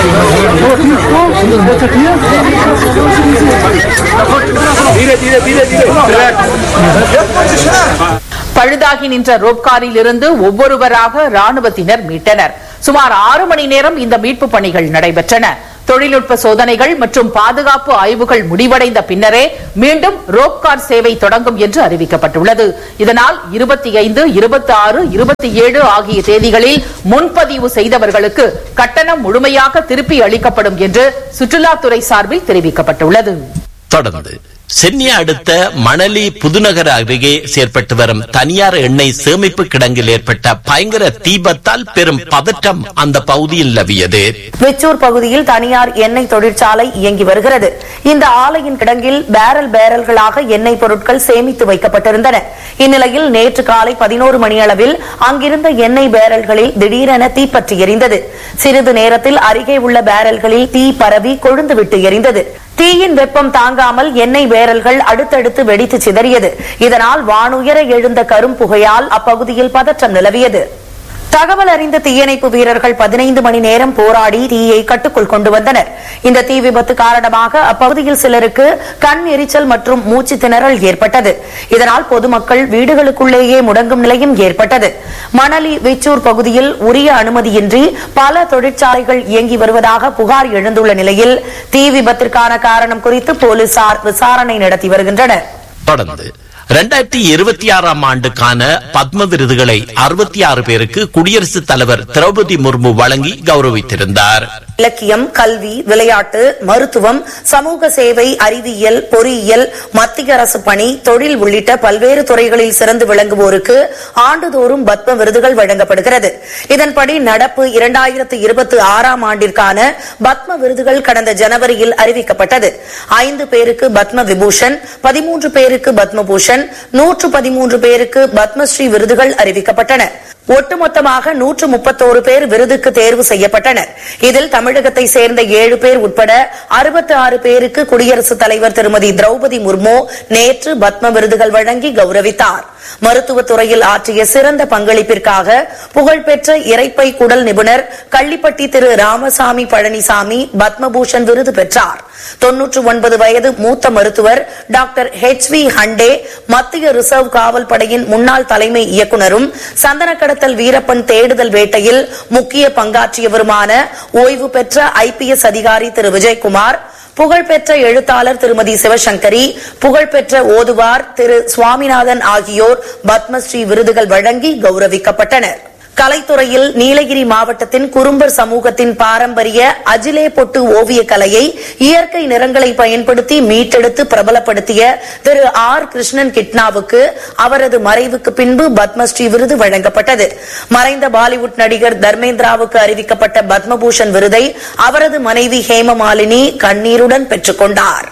பழுதாகி நின்ற ரோப்காரில் இருந்து ஒவ்வொருவராக ராணுவத்தினர் மீட்டனர் சுமார் ஆறு மணி நேரம் இந்த மீட்பு பணிகள் நடைபெற்றன தொழில்நுட்ப சோதனைகள் மற்றும் பாதுகாப்பு ஆய்வுகள் முடிவடைந்த பின்னரே மீண்டும் ரோப்கார் சேவை தொடங்கும் என்று அறிவிக்கப்பட்டுள்ளது இதனால் இருபத்தி ஐந்து இருபத்தி ஆறு இருபத்தி ஏழு ஆகிய தேதிகளில் முன்பதிவு செய்தவர்களுக்கு கட்டணம் முழுமையாக திருப்பி அளிக்கப்படும் என்று சுற்றுலாத்துறை சார்பில் தெரிவிக்கப்பட்டுள்ளது தொடர்ந்து சென்னை அடுத்த மணலி புதுநகர் அருகே செயற்பட்டு வரும் தனியார் எண்ணெய் சேமிப்பு கிடங்கில் ஏற்பட்ட பயங்கர தீபத்தால் பெரும் பதற்றம் அந்த பகுதியில் நிலவியது விச்சூர் பகுதியில் தனியார் எண்ணெய் தொழிற்சாலை இயங்கி வருகிறது இந்த ஆலையின் கிடங்கில் பேரல் பேரல்களாக எண்ணெய் பொருட்கள் சேமித்து வைக்கப்பட்டிருந்தன இந்நிலையில் நேற்று காலை பதினோரு மணியளவில் அங்கிருந்த எண்ணெய் பேரல்களில் திடீரென தீப்பற்றி எரிந்தது சிறிது நேரத்தில் அருகே உள்ள பேரல்களில் தீ பரவி கொழுந்துவிட்டு எரிந்தது தீயின் வெப்பம் தாங்காமல் எண்ணெய் பேரல்கள் அடுத்தடுத்து வெடித்து சிதறியது இதனால் வானுயர எழுந்த கரும்புகையால் அப்பகுதியில் பதற்றம் நிலவியது தகவல் அறிந்த தீயணைப்பு வீரர்கள் பதினைந்து மணி நேரம் போராடி தீயை கட்டுக்குள் கொண்டு வந்தனர் இந்த தீ விபத்து காரணமாக அப்பகுதியில் சிலருக்கு கண் எரிச்சல் மற்றும் மூச்சு திணறல் ஏற்பட்டது இதனால் பொதுமக்கள் வீடுகளுக்குள்ளேயே முடங்கும் நிலையும் ஏற்பட்டது மணலி விச்சூர் பகுதியில் உரிய அனுமதியின்றி பல தொழிற்சாலைகள் இயங்கி வருவதாக புகார் எழுந்துள்ள நிலையில் தீ விபத்திற்கான காரணம் குறித்து போலீசார் விசாரணை நடத்தி வருகின்றனர் தொடர்ந்து இரண்டாயிரத்தி இருபத்தி ஆறாம் ஆண்டுக்கான பத்ம விருதுகளை அறுபத்தி ஆறு பேருக்கு குடியரசுத் தலைவர் திரௌபதி முர்மு வழங்கி கௌரவித்திருந்தார் இலக்கியம் கல்வி விளையாட்டு மருத்துவம் சமூக சேவை அறிவியல் பொறியியல் மத்திய அரசு பணி தொழில் உள்ளிட்ட பல்வேறு துறைகளில் சிறந்து விளங்குவோருக்கு ஆண்டுதோறும் பத்ம விருதுகள் வழங்கப்படுகிறது இதன்படி நடப்பு இரண்டாயிரத்து இருபத்தி ஆறாம் ஆண்டிற்கான பத்ம விருதுகள் கடந்த ஜனவரியில் அறிவிக்கப்பட்டது ஐந்து பேருக்கு பத்ம விபூஷன் பதிமூன்று பேருக்கு பத்மபூஷன் நூற்று பதிமூன்று பேருக்கு பத்மஸ்ரீ விருதுகள் அறிவிக்கப்பட்டன ஒட்டுமொத்தமாக நூற்று முப்பத்தோரு பேர் விருதுக்கு தேர்வு செய்யப்பட்டனர் இதில் தமிழகத்தை சேர்ந்த ஏழு பேர் உட்பட அறுபத்தி ஆறு பேருக்கு குடியரசுத் தலைவர் திருமதி திரௌபதி முர்மு நேற்று பத்ம விருதுகள் வழங்கி கௌரவித்தார் மருத்துவத் துறையில் ஆற்றிய சிறந்த பங்களிப்பிற்காக புகழ்பெற்ற இரைப்பை குடல் நிபுணர் கள்ளிப்பட்டி திரு ராமசாமி பழனிசாமி பத்மபூஷன் விருது பெற்றார் தொன்னூற்று ஒன்பது வயது மூத்த மருத்துவர் டாக்டர் ஹெச் வி ஹண்டே மத்திய ரிசர்வ் காவல் படையின் முன்னாள் தலைமை இயக்குநரும் சந்தன கடத்தல் வீரப்பன் தேடுதல் வேட்டையில் முக்கிய பங்காற்றியவருமான ஓய்வு பெற்ற ஐபிஎஸ் அதிகாரி திரு விஜயகுமார் புகழ்பெற்ற எழுத்தாளர் திருமதி சிவசங்கரி புகழ்பெற்ற ஓதுவார் திரு சுவாமிநாதன் ஆகியோர் பத்மஸ்ரீ விருதுகள் வழங்கி கௌரவிக்கப்பட்டனர் கலைத்துறையில் நீலகிரி மாவட்டத்தின் குறும்பர் சமூகத்தின் பாரம்பரிய அஜிலே பொட்டு ஓவிய கலையை இயற்கை நிறங்களை பயன்படுத்தி மீட்டெடுத்து பிரபலப்படுத்திய திரு ஆர் கிருஷ்ணன் கிட்னாவுக்கு அவரது மறைவுக்கு பின்பு பத்மஸ்ரீ விருது வழங்கப்பட்டது மறைந்த பாலிவுட் நடிகர் தர்மேந்திராவுக்கு அறிவிக்கப்பட்ட பத்மபூஷன் விருதை அவரது மனைவி ஹேமமாலினி கண்ணீருடன் பெற்றுக் கொண்டார்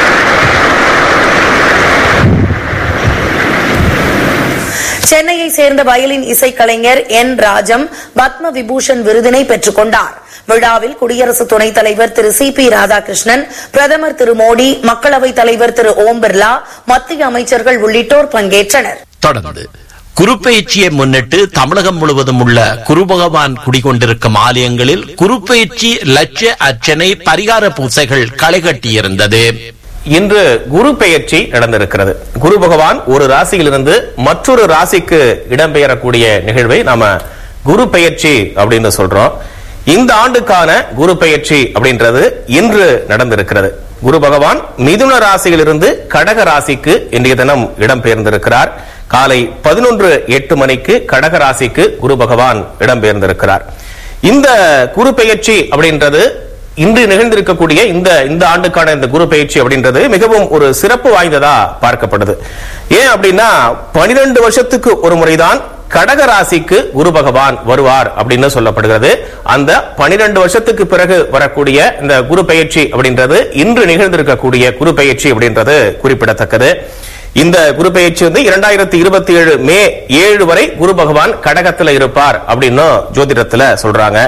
சென்னையை சேர்ந்த வயலின் இசைக்கலைஞர் என் ராஜம் பத்ம விபூஷன் விருதினை பெற்றுக் கொண்டார் விழாவில் குடியரசு துணைத் தலைவர் திரு சி பி ராதாகிருஷ்ணன் பிரதமர் திரு மோடி மக்களவைத் தலைவர் திரு ஓம் பிர்லா மத்திய அமைச்சர்கள் உள்ளிட்டோர் பங்கேற்றனர் தொடர்ந்து குருப்பெயர்ச்சியை முன்னிட்டு தமிழகம் முழுவதும் உள்ள குரு பகவான் குடிகொண்டிருக்கும் ஆலயங்களில் குருப்பெயர்ச்சி லட்ச அர்ச்சனை பரிகார பூசைகள் களைகட்டியிருந்தது இன்று குரு பெயர்ச்சி நடந்திருக்கிறது குரு பகவான் ஒரு ராசியிலிருந்து மற்றொரு ராசிக்கு இடம்பெயரக்கூடிய நிகழ்வை நாம குரு பெயர்ச்சி அப்படின்னு சொல்றோம் இந்த ஆண்டுக்கான குரு பெயர்ச்சி அப்படின்றது இன்று நடந்திருக்கிறது குரு பகவான் மிதுன ராசியிலிருந்து கடக ராசிக்கு இன்றைய தினம் இடம்பெயர்ந்திருக்கிறார் காலை பதினொன்று எட்டு மணிக்கு கடக ராசிக்கு குரு பகவான் இடம்பெயர்ந்திருக்கிறார் இந்த குரு பெயர்ச்சி அப்படின்றது இன்று நிகழ்ந்திருக்கக்கூடிய இந்த இந்த ஆண்டுக்கான இந்த குரு பயிற்சி அப்படின்றது மிகவும் ஒரு சிறப்பு வாய்ந்ததா பார்க்கப்படுது ஏன் அப்படின்னா பனிரெண்டு வருஷத்துக்கு ஒரு முறைதான் கடக ராசிக்கு குரு பகவான் வருவார் அப்படின்னு சொல்லப்படுகிறது அந்த பனிரெண்டு வருஷத்துக்கு பிறகு வரக்கூடிய இந்த குரு பயிற்சி அப்படின்றது இன்று நிகழ்ந்திருக்கக்கூடிய குரு பயிற்சி அப்படின்றது குறிப்பிடத்தக்கது இந்த குரு பயிற்சி வந்து இரண்டாயிரத்தி இருபத்தி ஏழு மே ஏழு வரை குரு பகவான் கடகத்துல இருப்பார் அப்படின்னு ஜோதிடத்துல சொல்றாங்க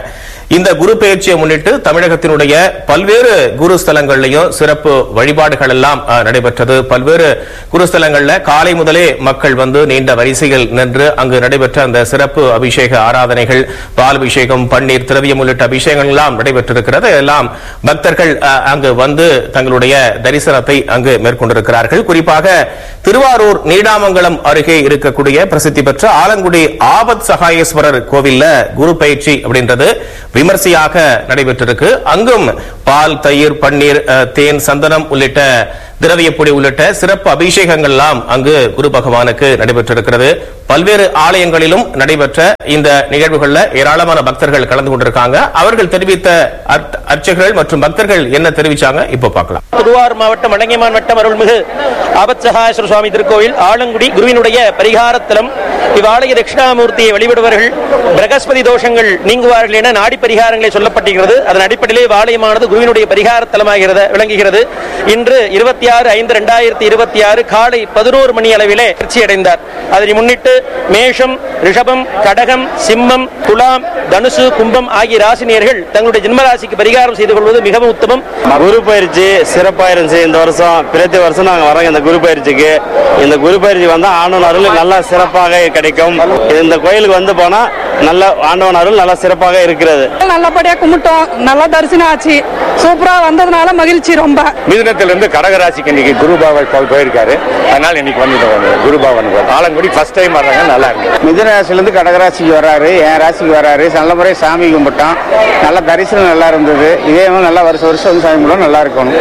இந்த குரு பெயர்ச்சியை முன்னிட்டு தமிழகத்தினுடைய பல்வேறு குரு ஸ்தலங்கள்லயும் சிறப்பு வழிபாடுகள் எல்லாம் அஹ், நடைபெற்றது பல்வேறு குரு ஸ்தலங்கள்ல காலை முதலே மக்கள் வந்து நீண்ட வரிசையில் நின்று அங்கு நடைபெற்ற அந்த சிறப்பு அபிஷேக ஆராதனைகள் பால் அபிஷேகம் பன்னீர் திரவியம் உள்ளிட்ட அபிஷேகங்கள் எல்லாம் நடைபெற்றிருக்கிறது எல்லாம் பக்தர்கள் அஹ், அங்கு வந்து தங்களுடைய தரிசனத்தை அங்கு மேற்கொண்டிருக்கிறார்கள் குறிப்பாக திருவாரூர் நீடாமங்கலம் அருகே இருக்கக்கூடிய பிரசித்தி பெற்ற ஆலங்குடி ஆபத் சகாயேஸ்வரர் கோவில்ல குரு பயிற்சி அப்படின்றது விமர்சையாக நடைபெற்றிருக்கு அங்கும் பால் தயிர் பன்னீர் அஹ், தேன் சந்தனம் உள்ளிட்ட திரவியப்பொடி உள்ளிட்ட சிறப்பு அபிஷேகங்கள் எல்லாம் அங்கு குரு பகவானுக்கு நடைபெற்றிருக்கிறது பல்வேறு ஆலயங்களிலும் நடைபெற்ற இந்த நிகழ்வுகள்ல ஏராளமான பக்தர்கள் கலந்து கொண்டிருக்காங்க அவர்கள் தெரிவித்த அர்த்த- அர்ச்சகர்கள் மற்றும் பக்தர்கள் என்ன தெரிவிச்சாங்க இப்போ பார்க்கலாம் திருவாரூர் மாவட்டம் வடங்கியமான் வட்டம் அருள்மிகு ஆபத்சகாயஸ்வர சுவாமி திருக்கோயில் ஆலங்குடி குருவினுடைய பரிகாரத்தலம் இவ்வாலய தட்சிணாமூர்த்தியை வழிபடுபவர்கள் பிரகஸ்பதி தோஷங்கள் நீங்குவார்கள் என நாடி பரிகாரங்களை சொல்லப்பட்டிருக்கிறது அதன் அடிப்படையிலே இவ்வாலயமானது குருவினுடைய பரிகாரத்தலமாகிறது விளங்குகிறது இன்று இருபத்தி ஆறு ஐந்து ரெண்டாயிரத்தி இருபத்தி ஆறு காலை பதினோரு மணி அளவிலே வெற்றி அடைந்தார் அதனை முன்னிட்டு மேஷம் ரிஷபம் கடகம் சிம்மம் துலாம் தனுசு கும்பம் ஆகிய ராசினியர்கள் தங்களுடைய ஜென்மராசிக்கு பரிகாரம் செய்து கொள்வது மிகவும் உத்தமம் குரு பயிற்சி சிறப்பா இருந்துச்சு இந்த வருஷம் பிரதி வருஷம் நாங்க வரோம் இந்த குரு பயிற்சிக்கு இந்த குரு பயிற்சி வந்தா ஆண்டவன் அருள் நல்லா சிறப்பாக கிடைக்கும் இந்த கோயிலுக்கு வந்து போனா நல்ல ஆண்டவன் அருள் நல்லா சிறப்பாக இருக்கிறது நல்லபடியா கும்பிட்டோம் நல்லா தரிசனம் ஆச்சு சூப்பரா வந்ததுனால மகிழ்ச்சி ரொம்ப மிதுனத்திலிருந்து கடகராசிக்கு இன்னைக்கு குருபாவை போயிருக்காரு அதனால இன்னைக்கு வந்துட்டு குருபாவன் ஆலங்குடி ஃபர்ஸ்ட் டைம் வர்றாங்க நல்லா இருக்கு மிதுன ராசிலேருந்து கடகராசிக்கு வர்றாரு என் ராசிக்கு வர்றாரு நல்ல முறை சாமி கும்பிட்டோம் நல்ல தரிசனம் நல்லா இருந்தது இதே மாதிரி நல்லா வருஷம் வருஷம் வந்து சாமி கும்பிடும் நல்லா இருக்கணும்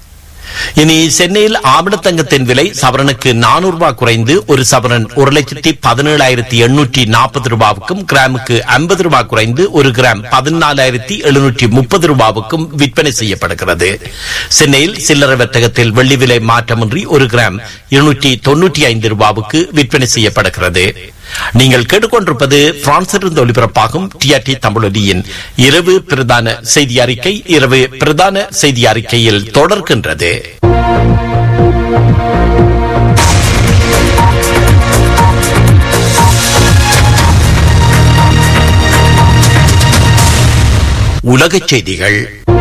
இனி சென்னையில் ஆவணத்தங்கத்தின் விலை சவரனுக்கு நானூறு ரூபாய் குறைந்து ஒரு சவரன் ஒரு லட்சத்தி பதினேழாயிரத்தி எண்ணூற்றி நாற்பது ரூபாவுக்கும் கிராமுக்கு ஐம்பது ரூபாய் குறைந்து ஒரு கிராம் பதினாலாயிரத்தி எழுநூற்றி முப்பது ரூபாவுக்கும் விற்பனை செய்யப்படுகிறது சென்னையில் சில்லறை வர்த்தகத்தில் வெள்ளி விலை மாற்றமின்றி ஒரு கிராம் இருநூற்றி தொன்னூற்றி ஐந்து ரூபாவுக்கு விற்பனை செய்யப்படுகிறது நீங்கள் கேட்டுக்கொண்டிருப்பது பிரான்சிலிருந்து ஒலிபரப்பாகும் டிஆர்டி தமிழொலியின் இரவு பிரதான செய்தி அறிக்கை இரவு பிரதான செய்தி அறிக்கையில் தொடர்கின்றது உலகச் செய்திகள்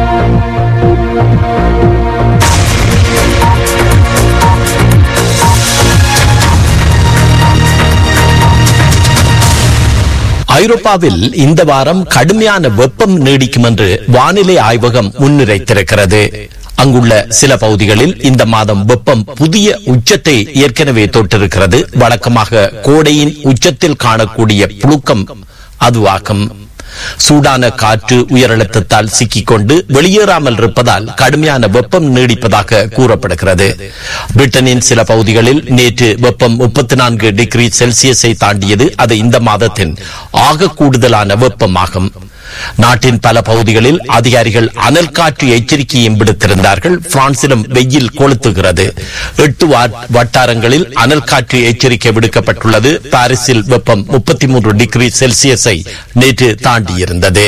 ஐரோப்பாவில் இந்த வாரம் கடுமையான வெப்பம் நீடிக்கும் என்று வானிலை ஆய்வகம் முன்னுரைத்திருக்கிறது அங்குள்ள சில பகுதிகளில் இந்த மாதம் வெப்பம் புதிய உச்சத்தை ஏற்கனவே தொட்டிருக்கிறது வழக்கமாக கோடையின் உச்சத்தில் காணக்கூடிய புழுக்கம் அதுவாகும் சூடான காற்று உயரழுத்தத்தால் சிக்கிக்கொண்டு வெளியேறாமல் இருப்பதால் கடுமையான வெப்பம் நீடிப்பதாக கூறப்படுகிறது பிரிட்டனின் சில பகுதிகளில் நேற்று வெப்பம் முப்பத்தி நான்கு டிகிரி செல்சியஸை தாண்டியது அது இந்த மாதத்தின் ஆக கூடுதலான வெப்பமாகும் நாட்டின் பல பகுதிகளில் அதிகாரிகள் அனல் காற்று எச்சரிக்கையும் விடுத்திருந்தார்கள் பிரான்சிலும் வெயில் கொளுத்துகிறது எட்டு வா- வட்டாரங்களில் அனல் காற்று எச்சரிக்கை விடுக்கப்பட்டுள்ளது பாரிஸில் வெப்பம் முப்பத்தி மூன்று டிகிரி செல்சியஸை நேற்று தாண்டியிருந்தது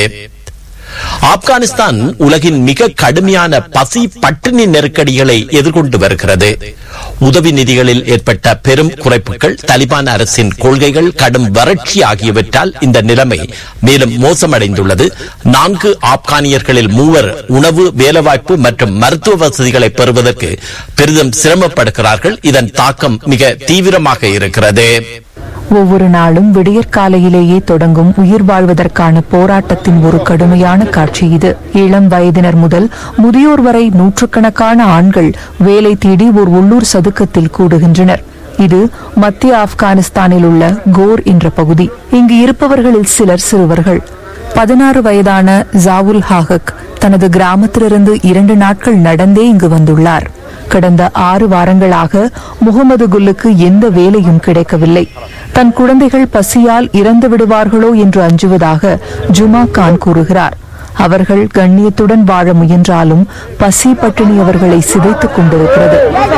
ஆப்கானிஸ்தான் உலகின் மிக கடுமையான பசி பட்டினி நெருக்கடிகளை எதிர்கொண்டு வருகிறது உதவி நிதிகளில் ஏற்பட்ட பெரும் குறைப்புகள் தலிபான் அரசின் கொள்கைகள் கடும் வறட்சி ஆகியவற்றால் இந்த நிலைமை மேலும் மோசமடைந்துள்ளது நான்கு ஆப்கானியர்களில் மூவர் உணவு வேலைவாய்ப்பு மற்றும் மருத்துவ வசதிகளை பெறுவதற்கு பெரிதும் சிரமப்படுகிறார்கள் இதன் தாக்கம் மிக தீவிரமாக இருக்கிறது ஒவ்வொரு நாளும் விடியற்காலையிலேயே தொடங்கும் உயிர் வாழ்வதற்கான போராட்டத்தின் ஒரு கடுமையான காட்சி இது இளம் வயதினர் முதல் முதியோர் வரை நூற்றுக்கணக்கான ஆண்கள் வேலை தேடி ஒரு உள்ளூர் சதுக்கத்தில் கூடுகின்றனர் இது மத்திய ஆப்கானிஸ்தானில் உள்ள கோர் என்ற பகுதி இங்கு இருப்பவர்களில் சிலர் சிறுவர்கள் பதினாறு வயதான ஜாவுல் ஹாகக் தனது கிராமத்திலிருந்து இரண்டு நாட்கள் நடந்தே இங்கு வந்துள்ளார் கடந்த ஆறு வாரங்களாக முகமது குல்லுக்கு எந்த வேலையும் கிடைக்கவில்லை தன் குழந்தைகள் பசியால் இறந்து விடுவார்களோ என்று அஞ்சுவதாக ஜுமா கான் கூறுகிறார் அவர்கள் கண்ணியத்துடன் வாழ முயன்றாலும் பசி பட்டினி அவர்களை சிதைத்துக் கொண்டிருக்கிறது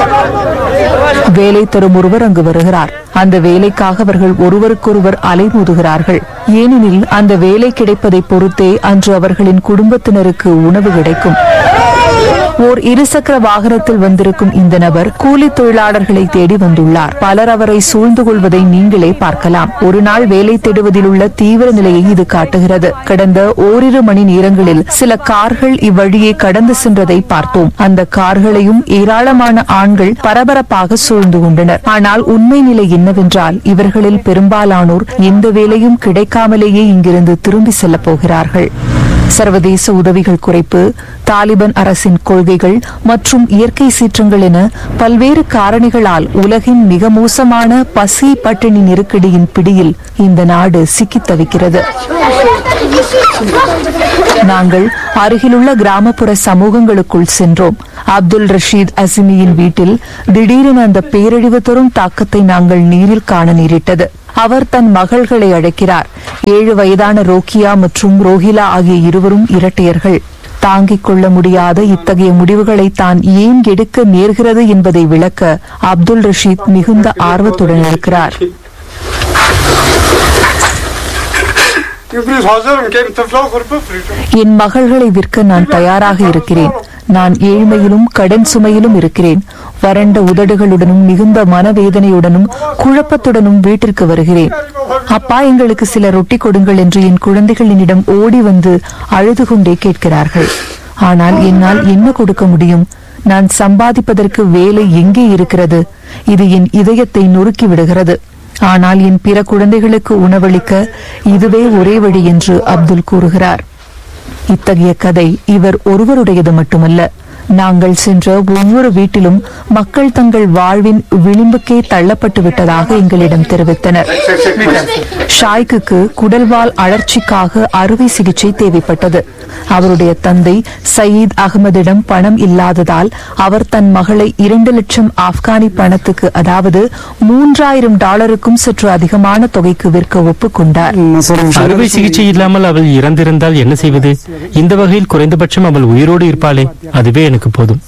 வேலை தரும் ஒருவர் அங்கு வருகிறார் அந்த வேலைக்காக அவர்கள் ஒருவருக்கொருவர் அலைமோதுகிறார்கள் ஏனெனில் அந்த வேலை கிடைப்பதை பொறுத்தே அன்று அவர்களின் குடும்பத்தினருக்கு உணவு கிடைக்கும் ஓர் இருசக்கர வாகனத்தில் வந்திருக்கும் இந்த நபர் கூலி தொழிலாளர்களை தேடி வந்துள்ளார் பலர் அவரை சூழ்ந்து கொள்வதை நீங்களே பார்க்கலாம் ஒரு நாள் வேலை தேடுவதில் உள்ள தீவிர நிலையை இது காட்டுகிறது கடந்த ஓரிரு மணி நேரங்களில் சில கார்கள் இவ்வழியே கடந்து சென்றதை பார்த்தோம் அந்த கார்களையும் ஏராளமான ஆண்கள் பரபரப்பாக சூழ்ந்து கொண்டனர் ஆனால் உண்மை நிலை என்னவென்றால் இவர்களில் பெரும்பாலானோர் எந்த வேலையும் கிடைக்காமலேயே இங்கிருந்து திரும்பி செல்லப் போகிறார்கள் சர்வதேச உதவிகள் குறைப்பு தாலிபான் அரசின் கொள்கைகள் மற்றும் இயற்கை சீற்றங்கள் என பல்வேறு காரணிகளால் உலகின் மிக மோசமான பசி பட்டினி நெருக்கடியின் பிடியில் இந்த நாடு சிக்கித் தவிக்கிறது நாங்கள் அருகிலுள்ள கிராமப்புற சமூகங்களுக்குள் சென்றோம் அப்துல் ரஷீத் அசிமியின் வீட்டில் திடீரென அந்த பேரழிவு தரும் தாக்கத்தை நாங்கள் நேரில் காண நேரிட்டது அவர் தன் மகள்களை அழைக்கிறார் ஏழு வயதான ரோக்கியா மற்றும் ரோஹிலா ஆகிய இருவரும் இரட்டையர்கள் தாங்கிக் கொள்ள முடியாத இத்தகைய முடிவுகளை தான் ஏன் எடுக்க நேர்கிறது என்பதை விளக்க அப்துல் ரஷீத் மிகுந்த ஆர்வத்துடன் இருக்கிறார் என் மகள்களை விற்க நான் தயாராக இருக்கிறேன் நான் ஏழ்மையிலும் கடன் சுமையிலும் இருக்கிறேன் வறண்ட உதடுகளுடனும் மிகுந்த மனவேதனையுடனும் குழப்பத்துடனும் வீட்டிற்கு வருகிறேன் அப்பா எங்களுக்கு சில ரொட்டி கொடுங்கள் என்று என் குழந்தைகள் என்னிடம் ஓடி வந்து அழுது கொண்டே கேட்கிறார்கள் ஆனால் என்னால் என்ன கொடுக்க முடியும் நான் சம்பாதிப்பதற்கு வேலை எங்கே இருக்கிறது இது என் இதயத்தை நொறுக்கி விடுகிறது ஆனால் என் பிற குழந்தைகளுக்கு உணவளிக்க இதுவே ஒரே வழி என்று அப்துல் கூறுகிறார் இத்தகைய கதை இவர் ஒருவருடையது மட்டுமல்ல நாங்கள் சென்ற ஒவ்வொரு வீட்டிலும் மக்கள் தங்கள் வாழ்வின் விளிம்புக்கே தள்ளப்பட்டு விட்டதாக எங்களிடம் தெரிவித்தனர் ஷாய்க்கு குடல்வால் அழற்சிக்காக அறுவை சிகிச்சை தேவைப்பட்டது அவருடைய தந்தை சயீத் அகமதிடம் பணம் இல்லாததால் அவர் தன் மகளை இரண்டு லட்சம் ஆப்கானி பணத்துக்கு அதாவது மூன்றாயிரம் டாலருக்கும் சற்று அதிகமான தொகைக்கு விற்க ஒப்புக்கொண்டார் அறுவை சிகிச்சை இல்லாமல் அவள் இறந்திருந்தால் என்ன செய்வது இந்த வகையில் குறைந்தபட்சம் அவள் உயிரோடு இருப்பாளே அதுவே எனக்கு போதும்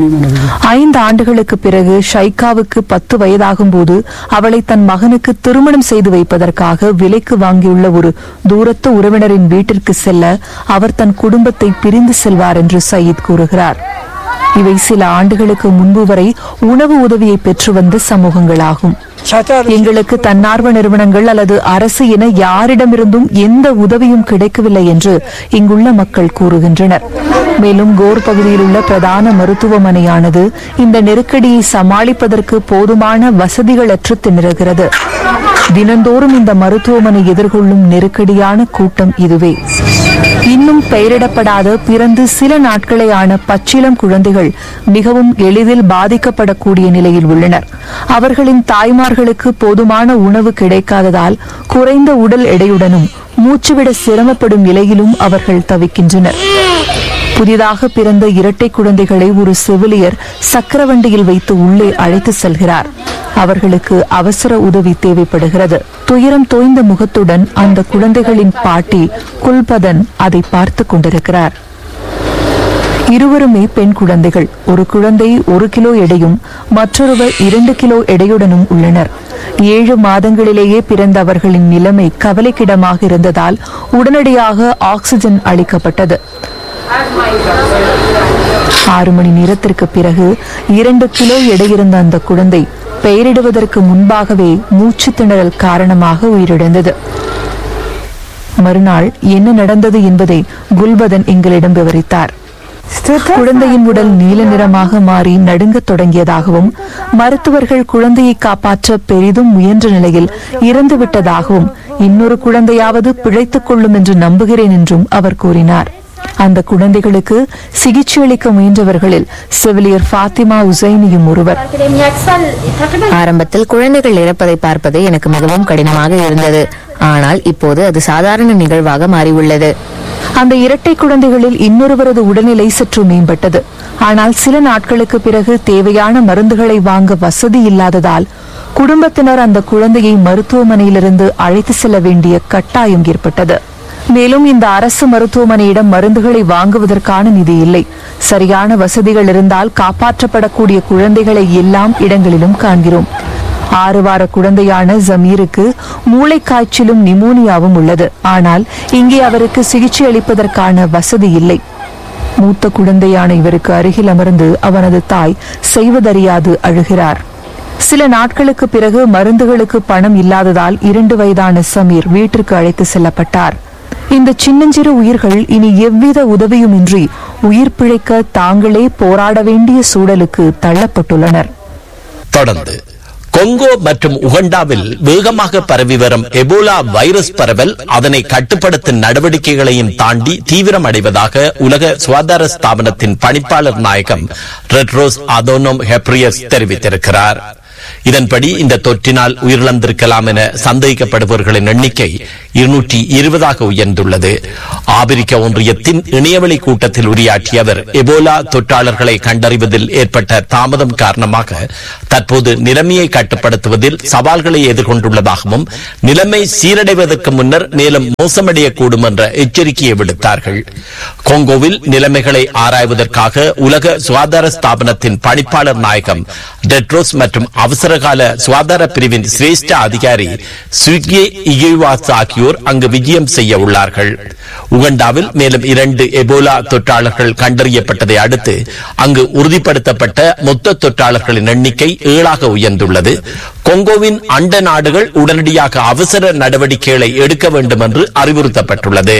ஐந்து ஆண்டுகளுக்கு பிறகு ஷைகாவுக்கு பத்து வயதாகும் போது அவளை தன் மகனுக்கு திருமணம் செய்து வைப்பதற்காக விலைக்கு வாங்கியுள்ள ஒரு தூரத்து உறவினரின் வீட்டிற்கு செல்ல அவர் தன் குடும்பத்தை பிரிந்து செல்வார் என்று சயீத் கூறுகிறார் இவை சில ஆண்டுகளுக்கு முன்பு வரை உணவு உதவியை பெற்று வந்த சமூகங்களாகும் எங்களுக்கு தன்னார்வ நிறுவனங்கள் அல்லது அரசு என யாரிடமிருந்தும் எந்த உதவியும் கிடைக்கவில்லை என்று இங்குள்ள மக்கள் கூறுகின்றனர் மேலும் கோர் பகுதியில் உள்ள பிரதான மருத்துவமனையானது இந்த நெருக்கடியை சமாளிப்பதற்கு போதுமான வசதிகளற்று திணறுகிறது தினந்தோறும் இந்த மருத்துவமனை எதிர்கொள்ளும் நெருக்கடியான கூட்டம் இதுவே இன்னும் பெயரிடப்படாத பிறந்து சில நாட்களே ஆன பச்சிளம் குழந்தைகள் மிகவும் எளிதில் பாதிக்கப்படக்கூடிய நிலையில் உள்ளனர் அவர்களின் தாய்மார்களுக்கு போதுமான உணவு கிடைக்காததால் குறைந்த உடல் எடையுடனும் மூச்சுவிட சிரமப்படும் நிலையிலும் அவர்கள் தவிக்கின்றனர் புதிதாக பிறந்த இரட்டை குழந்தைகளை ஒரு செவிலியர் சக்கரவண்டியில் வைத்து உள்ளே அழைத்து செல்கிறார் அவர்களுக்கு அவசர உதவி தேவைப்படுகிறது துயரம் தோய்ந்த முகத்துடன் அந்த குழந்தைகளின் பாட்டி குல்பதன் அதை பார்த்து கொண்டிருக்கிறார் இருவருமே பெண் குழந்தைகள் ஒரு குழந்தை ஒரு கிலோ எடையும் மற்றொருவர் இரண்டு கிலோ எடையுடனும் உள்ளனர் ஏழு மாதங்களிலேயே பிறந்த அவர்களின் நிலைமை கவலைக்கிடமாக இருந்ததால் உடனடியாக ஆக்சிஜன் அளிக்கப்பட்டது ஆறு மணி நேரத்திற்கு பிறகு இரண்டு கிலோ எடையிருந்த அந்த குழந்தை பெயரிடுவதற்கு முன்பாகவே மூச்சு திணறல் காரணமாக உயிரிழந்தது மறுநாள் என்ன நடந்தது என்பதை குல்பதன் எங்களிடம் விவரித்தார் குழந்தையின் உடல் நீல நிறமாக மாறி நடுங்கத் தொடங்கியதாகவும் மருத்துவர்கள் குழந்தையை காப்பாற்ற பெரிதும் முயன்ற நிலையில் இறந்துவிட்டதாகவும் இன்னொரு குழந்தையாவது பிழைத்துக் கொள்ளும் என்று நம்புகிறேன் என்றும் அவர் கூறினார் அந்த குழந்தைகளுக்கு சிகிச்சை அளிக்க முயன்றவர்களில் செவிலியர் ஃபாத்திமா உசைனியும் ஒருவர் ஆரம்பத்தில் குழந்தைகள் இறப்பதை பார்ப்பது எனக்கு மிகவும் கடினமாக இருந்தது ஆனால் இப்போது அது சாதாரண நிகழ்வாக மாறியுள்ளது அந்த இரட்டை குழந்தைகளில் இன்னொருவரது உடல்நிலை சற்று மேம்பட்டது ஆனால் சில நாட்களுக்கு பிறகு தேவையான மருந்துகளை வாங்க வசதி இல்லாததால் குடும்பத்தினர் அந்த குழந்தையை மருத்துவமனையிலிருந்து அழைத்து செல்ல வேண்டிய கட்டாயம் ஏற்பட்டது மேலும் இந்த அரசு மருத்துவமனையிடம் மருந்துகளை வாங்குவதற்கான நிதி இல்லை சரியான வசதிகள் இருந்தால் காப்பாற்றப்படக்கூடிய குழந்தைகளை எல்லாம் இடங்களிலும் காண்கிறோம் ஆறு வார குழந்தையான ஜமீருக்கு மூளைக்காய்ச்சலும் நிமோனியாவும் உள்ளது ஆனால் இங்கே அவருக்கு சிகிச்சை அளிப்பதற்கான வசதி இல்லை மூத்த குழந்தையான இவருக்கு அருகில் அமர்ந்து அவனது தாய் செய்வதறியாது அழுகிறார் சில நாட்களுக்கு பிறகு மருந்துகளுக்கு பணம் இல்லாததால் இரண்டு வயதான சமீர் வீட்டிற்கு அழைத்து செல்லப்பட்டார் இந்த சின்னஞ்சிறு உயிர்கள் இனி எவ்வித உதவியுமின்றி உயிர் பிழைக்க தாங்களே போராட வேண்டிய சூழலுக்கு தள்ளப்பட்டுள்ளனர் தொடர்ந்து கொங்கோ மற்றும் உகண்டாவில் வேகமாக பரவி வரும் எபோலா வைரஸ் பரவல் அதனை கட்டுப்படுத்தும் நடவடிக்கைகளையும் தாண்டி தீவிரமடைவதாக உலக சுகாதார ஸ்தாபனத்தின் பணிப்பாளர் நாயகம் ரெட்ரோஸ் அதோனோம் ஹெப்ரியஸ் தெரிவித்திருக்கிறார் இதன்படி இந்த தொற்றினால் உயிரிழந்திருக்கலாம் என சந்தேகிக்கப்படுபவர்களின் எண்ணிக்கை இருநூற்றி இருபதாக உயர்ந்துள்ளது ஆபிரிக்க ஒன்றியத்தின் இணையவழி கூட்டத்தில் உரையாற்றிய அவர் எபோலா தொற்றாளர்களை கண்டறிவதில் ஏற்பட்ட தாமதம் காரணமாக தற்போது நிலைமையை கட்டுப்படுத்துவதில் சவால்களை எதிர்கொண்டுள்ளதாகவும் நிலைமை சீரடைவதற்கு முன்னர் மேலும் மோசமடையக்கூடும் என்ற எச்சரிக்கையை விடுத்தார்கள் கொங்கோவில் நிலைமைகளை ஆராய்வதற்காக உலக சுகாதார ஸ்தாபனத்தின் பணிப்பாளர் நாயகம் டெட்ரோஸ் மற்றும் அவசரகால சுகாதார பிரிவின் சிரேஷ்ட அதிகாரி ஸ்விகே இகிவாஸ் ஆகியோர் அங்கு விஜயம் செய்ய உள்ளார்கள் உகண்டாவில் மேலும் இரண்டு எபோலா தொற்றாளர்கள் கண்டறியப்பட்டதை அடுத்து அங்கு உறுதிப்படுத்தப்பட்ட மொத்த தொற்றாளர்களின் எண்ணிக்கை ஏழாக உயர்ந்துள்ளது கொங்கோவின் அண்ட நாடுகள் உடனடியாக அவசர நடவடிக்கைகளை எடுக்க வேண்டும் என்று அறிவுறுத்தப்பட்டுள்ளது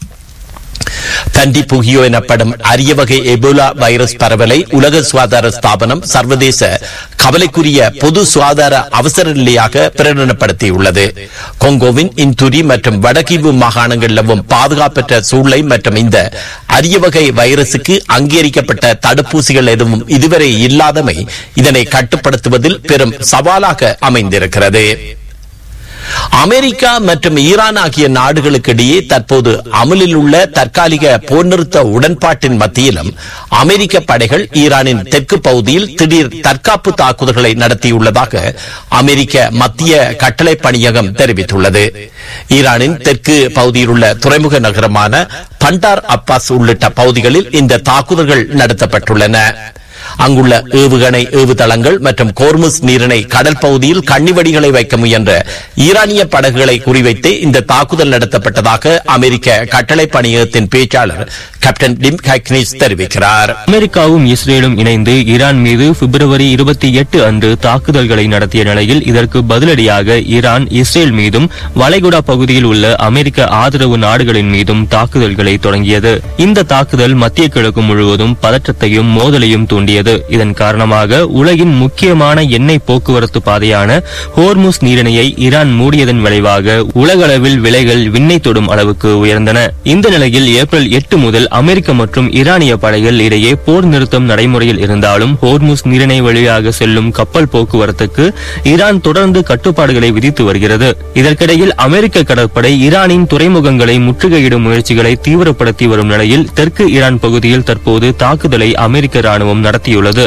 தண்டி புகியோ எனப்படும் அரிய வகை எபோலா வைரஸ் பரவலை உலக சுகாதார ஸ்தாபனம் சர்வதேச கவலைக்குரிய பொது சுகாதார அவசர நிலையாக பிரகடனப்படுத்தியுள்ளது கொங்கோவின் இன்துரி மற்றும் வடகிவு மாகாணங்கள் நிலவும் பாதுகாப்பற்ற சூழ்நிலை மற்றும் இந்த அரிய வகை வைரசுக்கு அங்கீகரிக்கப்பட்ட தடுப்பூசிகள் எதுவும் இதுவரை இல்லாதமை இதனை கட்டுப்படுத்துவதில் பெரும் சவாலாக அமைந்திருக்கிறது அமெரிக்கா மற்றும் ஈரான் ஆகிய நாடுகளுக்கு இடையே தற்போது அமலில் உள்ள தற்காலிக போர் நிறுத்த உடன்பாட்டின் மத்தியிலும் அமெரிக்க படைகள் ஈரானின் தெற்கு பகுதியில் திடீர் தற்காப்பு தாக்குதல்களை நடத்தியுள்ளதாக அமெரிக்க மத்திய கட்டளை பணியகம் தெரிவித்துள்ளது ஈரானின் தெற்கு பகுதியில் உள்ள துறைமுக நகரமான பண்டார் அப்பாஸ் உள்ளிட்ட பகுதிகளில் இந்த தாக்குதல்கள் நடத்தப்பட்டுள்ளன அங்குள்ள ஏவுகணை ஏவுதளங்கள் மற்றும் கோர்முஸ் நீரிணை கடல் பகுதியில் கண்ணிவடிகளை வைக்க முயன்ற ஈரானிய படகுகளை குறிவைத்து இந்த தாக்குதல் நடத்தப்பட்டதாக அமெரிக்க கட்டளை பணியகத்தின் பேச்சாளர் கேப்டன் டிம் ஹக்னிஸ் தெரிவிக்கிறார் அமெரிக்காவும் இஸ்ரேலும் இணைந்து ஈரான் மீது பிப்ரவரி இருபத்தி எட்டு அன்று தாக்குதல்களை நடத்திய நிலையில் இதற்கு பதிலடியாக ஈரான் இஸ்ரேல் மீதும் வளைகுடா பகுதியில் உள்ள அமெரிக்க ஆதரவு நாடுகளின் மீதும் தாக்குதல்களை தொடங்கியது இந்த தாக்குதல் மத்திய கிழக்கு முழுவதும் பதற்றத்தையும் மோதலையும் தூண்டியது இதன் காரணமாக உலகின் முக்கியமான எண்ணெய் போக்குவரத்து பாதையான ஹோர்முஸ் நீரிணையை ஈரான் மூடியதன் விளைவாக உலகளவில் விலைகள் விண்ணை தொடும் அளவுக்கு உயர்ந்தன இந்த நிலையில் ஏப்ரல் எட்டு முதல் அமெரிக்க மற்றும் ஈரானிய படைகள் இடையே போர் நிறுத்தம் நடைமுறையில் இருந்தாலும் ஹோர்முஸ் நீரிணை வழியாக செல்லும் கப்பல் போக்குவரத்துக்கு ஈரான் தொடர்ந்து கட்டுப்பாடுகளை விதித்து வருகிறது இதற்கிடையில் அமெரிக்க கடற்படை ஈரானின் துறைமுகங்களை முற்றுகையிடும் முயற்சிகளை தீவிரப்படுத்தி வரும் நிலையில் தெற்கு ஈரான் பகுதியில் தற்போது தாக்குதலை அமெரிக்க ராணுவம் நடத்தியுள்ளது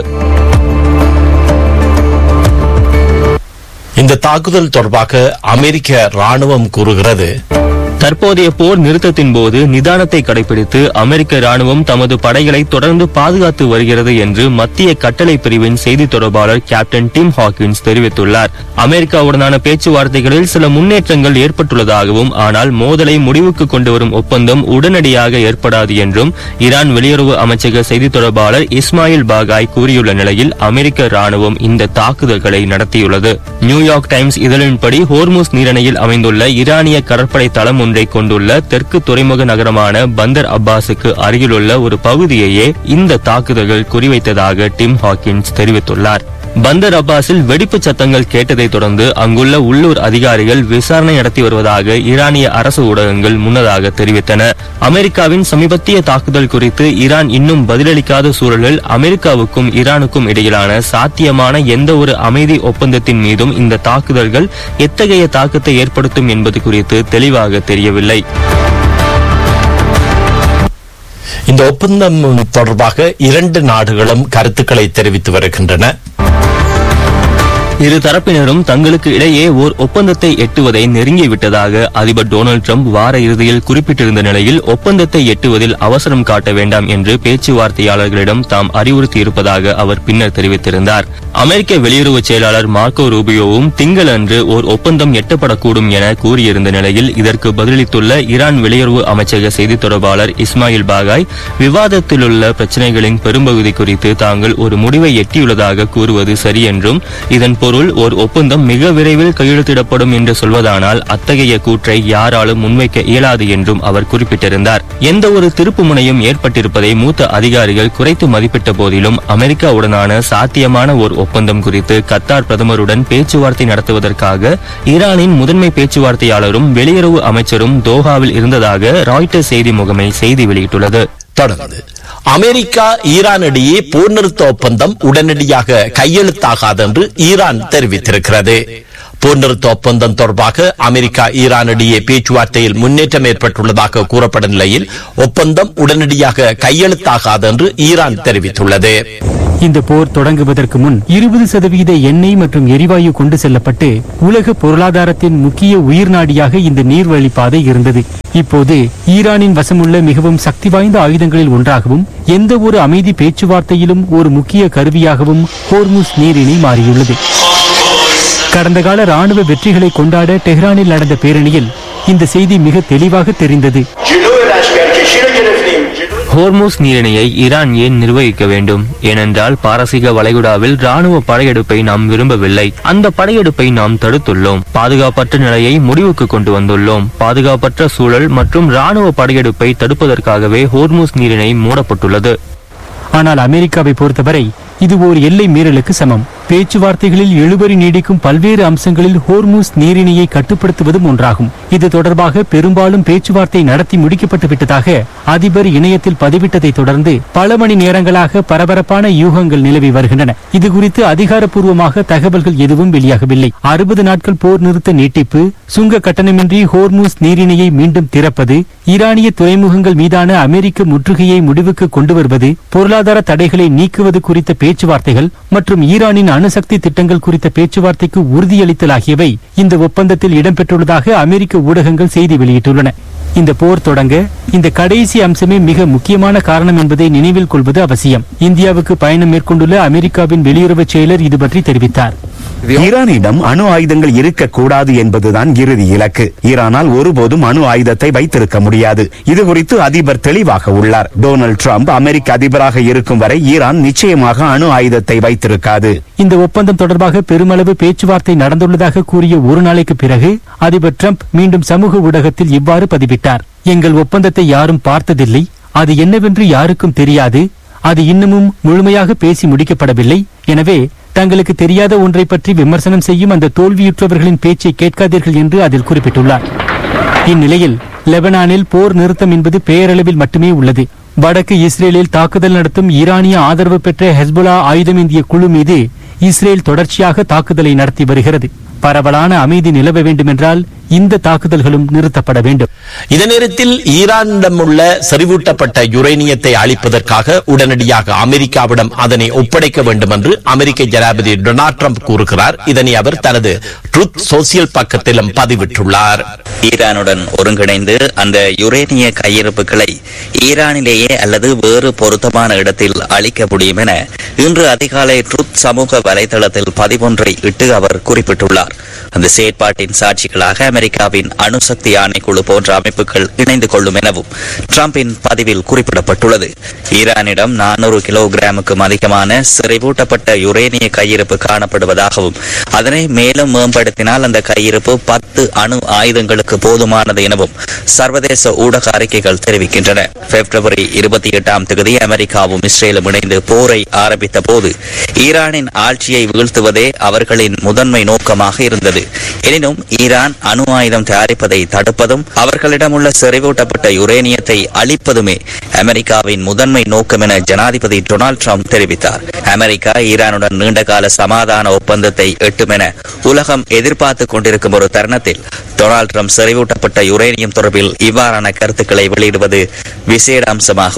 இந்த தாக்குதல் தொடர்பாக அமெரிக்க ராணுவம் கூறுகிறது தற்போதைய போர் நிறுத்தத்தின் போது நிதானத்தை கடைபிடித்து அமெரிக்க ராணுவம் தமது படைகளை தொடர்ந்து பாதுகாத்து வருகிறது என்று மத்திய கட்டளை பிரிவின் செய்தி தொடர்பாளர் கேப்டன் டிம் ஹாக்கின்ஸ் தெரிவித்துள்ளார் அமெரிக்காவுடனான பேச்சுவார்த்தைகளில் சில முன்னேற்றங்கள் ஏற்பட்டுள்ளதாகவும் ஆனால் மோதலை முடிவுக்கு கொண்டு வரும் ஒப்பந்தம் உடனடியாக ஏற்படாது என்றும் ஈரான் வெளியுறவு அமைச்சக செய்தி தொடர்பாளர் இஸ்மாயில் பாகாய் கூறியுள்ள நிலையில் அமெரிக்க ராணுவம் இந்த தாக்குதல்களை நடத்தியுள்ளது நியூயார்க் டைம்ஸ் இதழின்படி ஹோர்முஸ் நீரணையில் அமைந்துள்ள ஈரானிய கடற்படை தளம் ஒன்றை கொண்டுள்ள தெற்கு துறைமுக நகரமான பந்தர் அப்பாஸுக்கு அருகிலுள்ள ஒரு பகுதியையே இந்த தாக்குதல்கள் குறிவைத்ததாக டிம் ஹாக்கின்ஸ் தெரிவித்துள்ளார் பந்தர் அப்பாஸில் வெடிப்பு சத்தங்கள் கேட்டதை தொடர்ந்து அங்குள்ள உள்ளூர் அதிகாரிகள் விசாரணை நடத்தி வருவதாக ஈரானிய அரசு ஊடகங்கள் முன்னதாக தெரிவித்தன அமெரிக்காவின் சமீபத்திய தாக்குதல் குறித்து ஈரான் இன்னும் பதிலளிக்காத சூழலில் அமெரிக்காவுக்கும் ஈரானுக்கும் இடையிலான சாத்தியமான எந்த ஒரு அமைதி ஒப்பந்தத்தின் மீதும் இந்த தாக்குதல்கள் எத்தகைய தாக்கத்தை ஏற்படுத்தும் என்பது குறித்து தெளிவாக தெரியவில்லை இந்த ஒப்பந்தம் தொடர்பாக இரண்டு நாடுகளும் கருத்துக்களை தெரிவித்து வருகின்றன இரு தரப்பினரும் தங்களுக்கு இடையே ஓர் ஒப்பந்தத்தை எட்டுவதை நெருங்கிவிட்டதாக அதிபர் டொனால்டு ட்ரம்ப் வார இறுதியில் குறிப்பிட்டிருந்த நிலையில் ஒப்பந்தத்தை எட்டுவதில் அவசரம் காட்ட வேண்டாம் என்று பேச்சுவார்த்தையாளர்களிடம் தாம் அறிவுறுத்தியிருப்பதாக அவர் பின்னர் தெரிவித்திருந்தார் அமெரிக்க வெளியுறவு செயலாளர் மார்க்கோ ரூபியோவும் திங்களன்று ஓர் ஒப்பந்தம் எட்டப்படக்கூடும் என கூறியிருந்த நிலையில் இதற்கு பதிலளித்துள்ள ஈரான் வெளியுறவு அமைச்சக செய்தி தொடர்பாளர் இஸ்மாயில் பாகாய் விவாதத்திலுள்ள பிரச்சினைகளின் பெரும்பகுதி குறித்து தாங்கள் ஒரு முடிவை எட்டியுள்ளதாக கூறுவது சரி என்றும் இதன் பொருள் ஓர் ஒப்பந்தம் மிக விரைவில் கையெழுத்திடப்படும் என்று சொல்வதானால் அத்தகைய கூற்றை யாராலும் முன்வைக்க இயலாது என்றும் அவர் குறிப்பிட்டிருந்தார் எந்த ஒரு திருப்பு முனையும் ஏற்பட்டிருப்பதை மூத்த அதிகாரிகள் குறைத்து மதிப்பிட்ட போதிலும் அமெரிக்காவுடனான சாத்தியமான ஓர் ஒப்பந்தம் குறித்து கத்தார் பிரதமருடன் பேச்சுவார்த்தை நடத்துவதற்காக ஈரானின் முதன்மை பேச்சுவார்த்தையாளரும் வெளியுறவு அமைச்சரும் தோஹாவில் இருந்ததாக ராய்ட்டர் செய்தி முகமை செய்தி வெளியிட்டுள்ளது தொடர்ந்து அமெரிக்கா ஈரான் இடையே போர் நிறுத்த ஒப்பந்தம் உடனடியாக கையெழுத்தாகாது என்று ஈரான் தெரிவித்திருக்கிறது போர் நிறுத்த ஒப்பந்தம் தொடர்பாக அமெரிக்கா ஈரான் இடையே பேச்சுவார்த்தையில் முன்னேற்றம் ஏற்பட்டுள்ளதாக கூறப்படும் நிலையில் ஒப்பந்தம் உடனடியாக கையெழுத்தாகாது என்று ஈரான் தெரிவித்துள்ளது இந்த போர் தொடங்குவதற்கு முன் இருபது சதவீத எண்ணெய் மற்றும் எரிவாயு கொண்டு செல்லப்பட்டு உலக பொருளாதாரத்தின் முக்கிய உயிர்நாடியாக இந்த நீர்வழிப்பாதை இருந்தது இப்போது ஈரானின் வசமுள்ள மிகவும் சக்தி வாய்ந்த ஆயுதங்களில் ஒன்றாகவும் எந்த ஒரு அமைதி பேச்சுவார்த்தையிலும் ஒரு முக்கிய கருவியாகவும் ஹோர்முஸ் நீரிணை மாறியுள்ளது கடந்த கால ராணுவ வெற்றிகளை கொண்டாட டெஹ்ரானில் நடந்த பேரணியில் இந்த செய்தி மிக தெளிவாக தெரிந்தது ஹோர்மூஸ் நீரிணையை ஈரான் ஏன் நிர்வகிக்க வேண்டும் ஏனென்றால் பாரசீக வளைகுடாவில் ராணுவ படையெடுப்பை நாம் விரும்பவில்லை அந்த படையெடுப்பை நாம் தடுத்துள்ளோம் பாதுகாப்பற்ற நிலையை முடிவுக்கு கொண்டு வந்துள்ளோம் பாதுகாப்பற்ற சூழல் மற்றும் ராணுவ படையெடுப்பை தடுப்பதற்காகவே ஹோர்மூஸ் நீரிணை மூடப்பட்டுள்ளது ஆனால் அமெரிக்காவை பொறுத்தவரை இது ஓர் எல்லை மீறலுக்கு சமம் பேச்சுவார்த்தைகளில் எழுபறி நீடிக்கும் பல்வேறு அம்சங்களில் ஹோர்மூஸ் நீரிணையை கட்டுப்படுத்துவதும் ஒன்றாகும் இது தொடர்பாக பெரும்பாலும் பேச்சுவார்த்தை நடத்தி முடிக்கப்பட்டு விட்டதாக அதிபர் இணையத்தில் பதிவிட்டதை தொடர்ந்து பல மணி நேரங்களாக பரபரப்பான யூகங்கள் நிலவி வருகின்றன இது குறித்து அதிகாரப்பூர்வமாக தகவல்கள் எதுவும் வெளியாகவில்லை அறுபது நாட்கள் போர் நிறுத்த நீட்டிப்பு சுங்க கட்டணமின்றி ஹோர்மூஸ் நீரிணையை மீண்டும் திறப்பது ஈரானிய துறைமுகங்கள் மீதான அமெரிக்க முற்றுகையை முடிவுக்கு கொண்டு வருவது பொருளாதார தடைகளை நீக்குவது குறித்த பேச்சுவார்த்தைகள் மற்றும் ஈரானின் அணுசக்தி திட்டங்கள் குறித்த பேச்சுவார்த்தைக்கு உறுதியளித்தல் ஆகியவை இந்த ஒப்பந்தத்தில் இடம்பெற்றுள்ளதாக அமெரிக்க ஊடகங்கள் செய்தி வெளியிட்டுள்ளன இந்த போர் தொடங்க இந்த கடைசி அம்சமே மிக முக்கியமான காரணம் என்பதை நினைவில் கொள்வது அவசியம் இந்தியாவுக்கு பயணம் மேற்கொண்டுள்ள அமெரிக்காவின் வெளியுறவு செயலர் இது பற்றி தெரிவித்தார் ஈரானிடம் அணு ஆயுதங்கள் இருக்கக்கூடாது என்பதுதான் இறுதி இலக்கு ஈரானால் ஒருபோதும் அணு ஆயுதத்தை வைத்திருக்க முடியாது இது குறித்து அதிபர் தெளிவாக உள்ளார் டொனால்டு டிரம்ப் அமெரிக்க அதிபராக இருக்கும் வரை ஈரான் நிச்சயமாக அணு ஆயுதத்தை வைத்திருக்காது இந்த ஒப்பந்தம் தொடர்பாக பெருமளவு பேச்சுவார்த்தை நடந்துள்ளதாக கூறிய ஒரு நாளைக்கு பிறகு அதிபர் டிரம்ப் மீண்டும் சமூக ஊடகத்தில் இவ்வாறு பதிவிட்டார் எங்கள் ஒப்பந்தத்தை யாரும் பார்த்ததில்லை அது என்னவென்று யாருக்கும் தெரியாது அது இன்னமும் முழுமையாக பேசி முடிக்கப்படவில்லை எனவே தங்களுக்கு தெரியாத ஒன்றை பற்றி விமர்சனம் செய்யும் அந்த தோல்வியுற்றவர்களின் பேச்சை கேட்காதீர்கள் என்று அதில் குறிப்பிட்டுள்ளார் இந்நிலையில் லெபனானில் போர் நிறுத்தம் என்பது பெயரளவில் மட்டுமே உள்ளது வடக்கு இஸ்ரேலில் தாக்குதல் நடத்தும் ஈரானிய ஆதரவு பெற்ற ஹெஸ்புல்லா ஆயுதமேந்திய குழு மீது இஸ்ரேல் தொடர்ச்சியாக தாக்குதலை நடத்தி வருகிறது பரவலான அமைதி நிலவ வேண்டுமென்றால் இந்த தாக்குதல்களும் நிறுத்தப்பட வேண்டும் இதே நேரத்தில் ஈரானிடம் உள்ள செறிவூட்டப்பட்ட யுரேனியத்தை அளிப்பதற்காக உடனடியாக அமெரிக்காவிடம் அதனை ஒப்படைக்க வேண்டும் என்று அமெரிக்க ஜனாதிபதி டொனால்ட் ட்ரம்ப் கூறுகிறார் இதனை அவர் தனது ட்ருத் சோசியல் பக்கத்திலும் பதிவிட்டுள்ளார் ஈரானுடன் ஒருங்கிணைந்து அந்த யுரேனிய கையிருப்புகளை ஈரானிலேயே அல்லது வேறு பொருத்தமான இடத்தில் அளிக்க முடியும் என இன்று அதிகாலை ட்ருத் சமூக வலைதளத்தில் பதிவொன்றை இட்டு அவர் குறிப்பிட்டுள்ளார் அந்த செயற்பாட்டின் சாட்சிகளாக அமெரிக்காவின் அணுசக்தி ஆணைக்குழு போன்ற அமைப்புகள் இணைந்து கொள்ளும் எனவும் டிரம்பின் பதிவில் குறிப்பிடப்பட்டுள்ளது ஈரானிடம் நானூறு கிலோகிராமுக்கும் அதிகமான சிறைவூட்டப்பட்ட யுரேனிய கையிருப்பு காணப்படுவதாகவும் அதனை மேலும் மேம்படுத்தினால் அந்த கையிருப்பு பத்து அணு ஆயுதங்களுக்கு போதுமானது எனவும் சர்வதேச ஊடக அறிக்கைகள் தெரிவிக்கின்றன பிப்ரவரி இருபத்தி எட்டாம் தேதி அமெரிக்காவும் இஸ்ரேலும் இணைந்து போரை ஆரம்பித்த போது ஈரானின் ஆட்சியை வீழ்த்துவதே அவர்களின் முதன்மை நோக்கமாக இருந்தது எனினும் ஈரான் அணு ஆயுதம் தயாரிப்பதை தடுப்பதும் அவர்களிடம் உள்ள செறிவூட்டப்பட்ட யுரேனியத்தை அழிப்பதுமே அமெரிக்காவின் முதன்மை நோக்கம் என ஜனாதிபதி டொனால்டு ட்ரம்ப் தெரிவித்தார் அமெரிக்கா ஈரானுடன் நீண்டகால சமாதான ஒப்பந்தத்தை எட்டும் என உலகம் எதிர்பார்த்துக் கொண்டிருக்கும் ஒரு தருணத்தில் டொனால்டு ட்ரம்ப் செறிவூட்டப்பட்ட யுரேனியம் தொடர்பில் இவ்வாறான கருத்துக்களை வெளியிடுவது விசேட அம்சமாகும்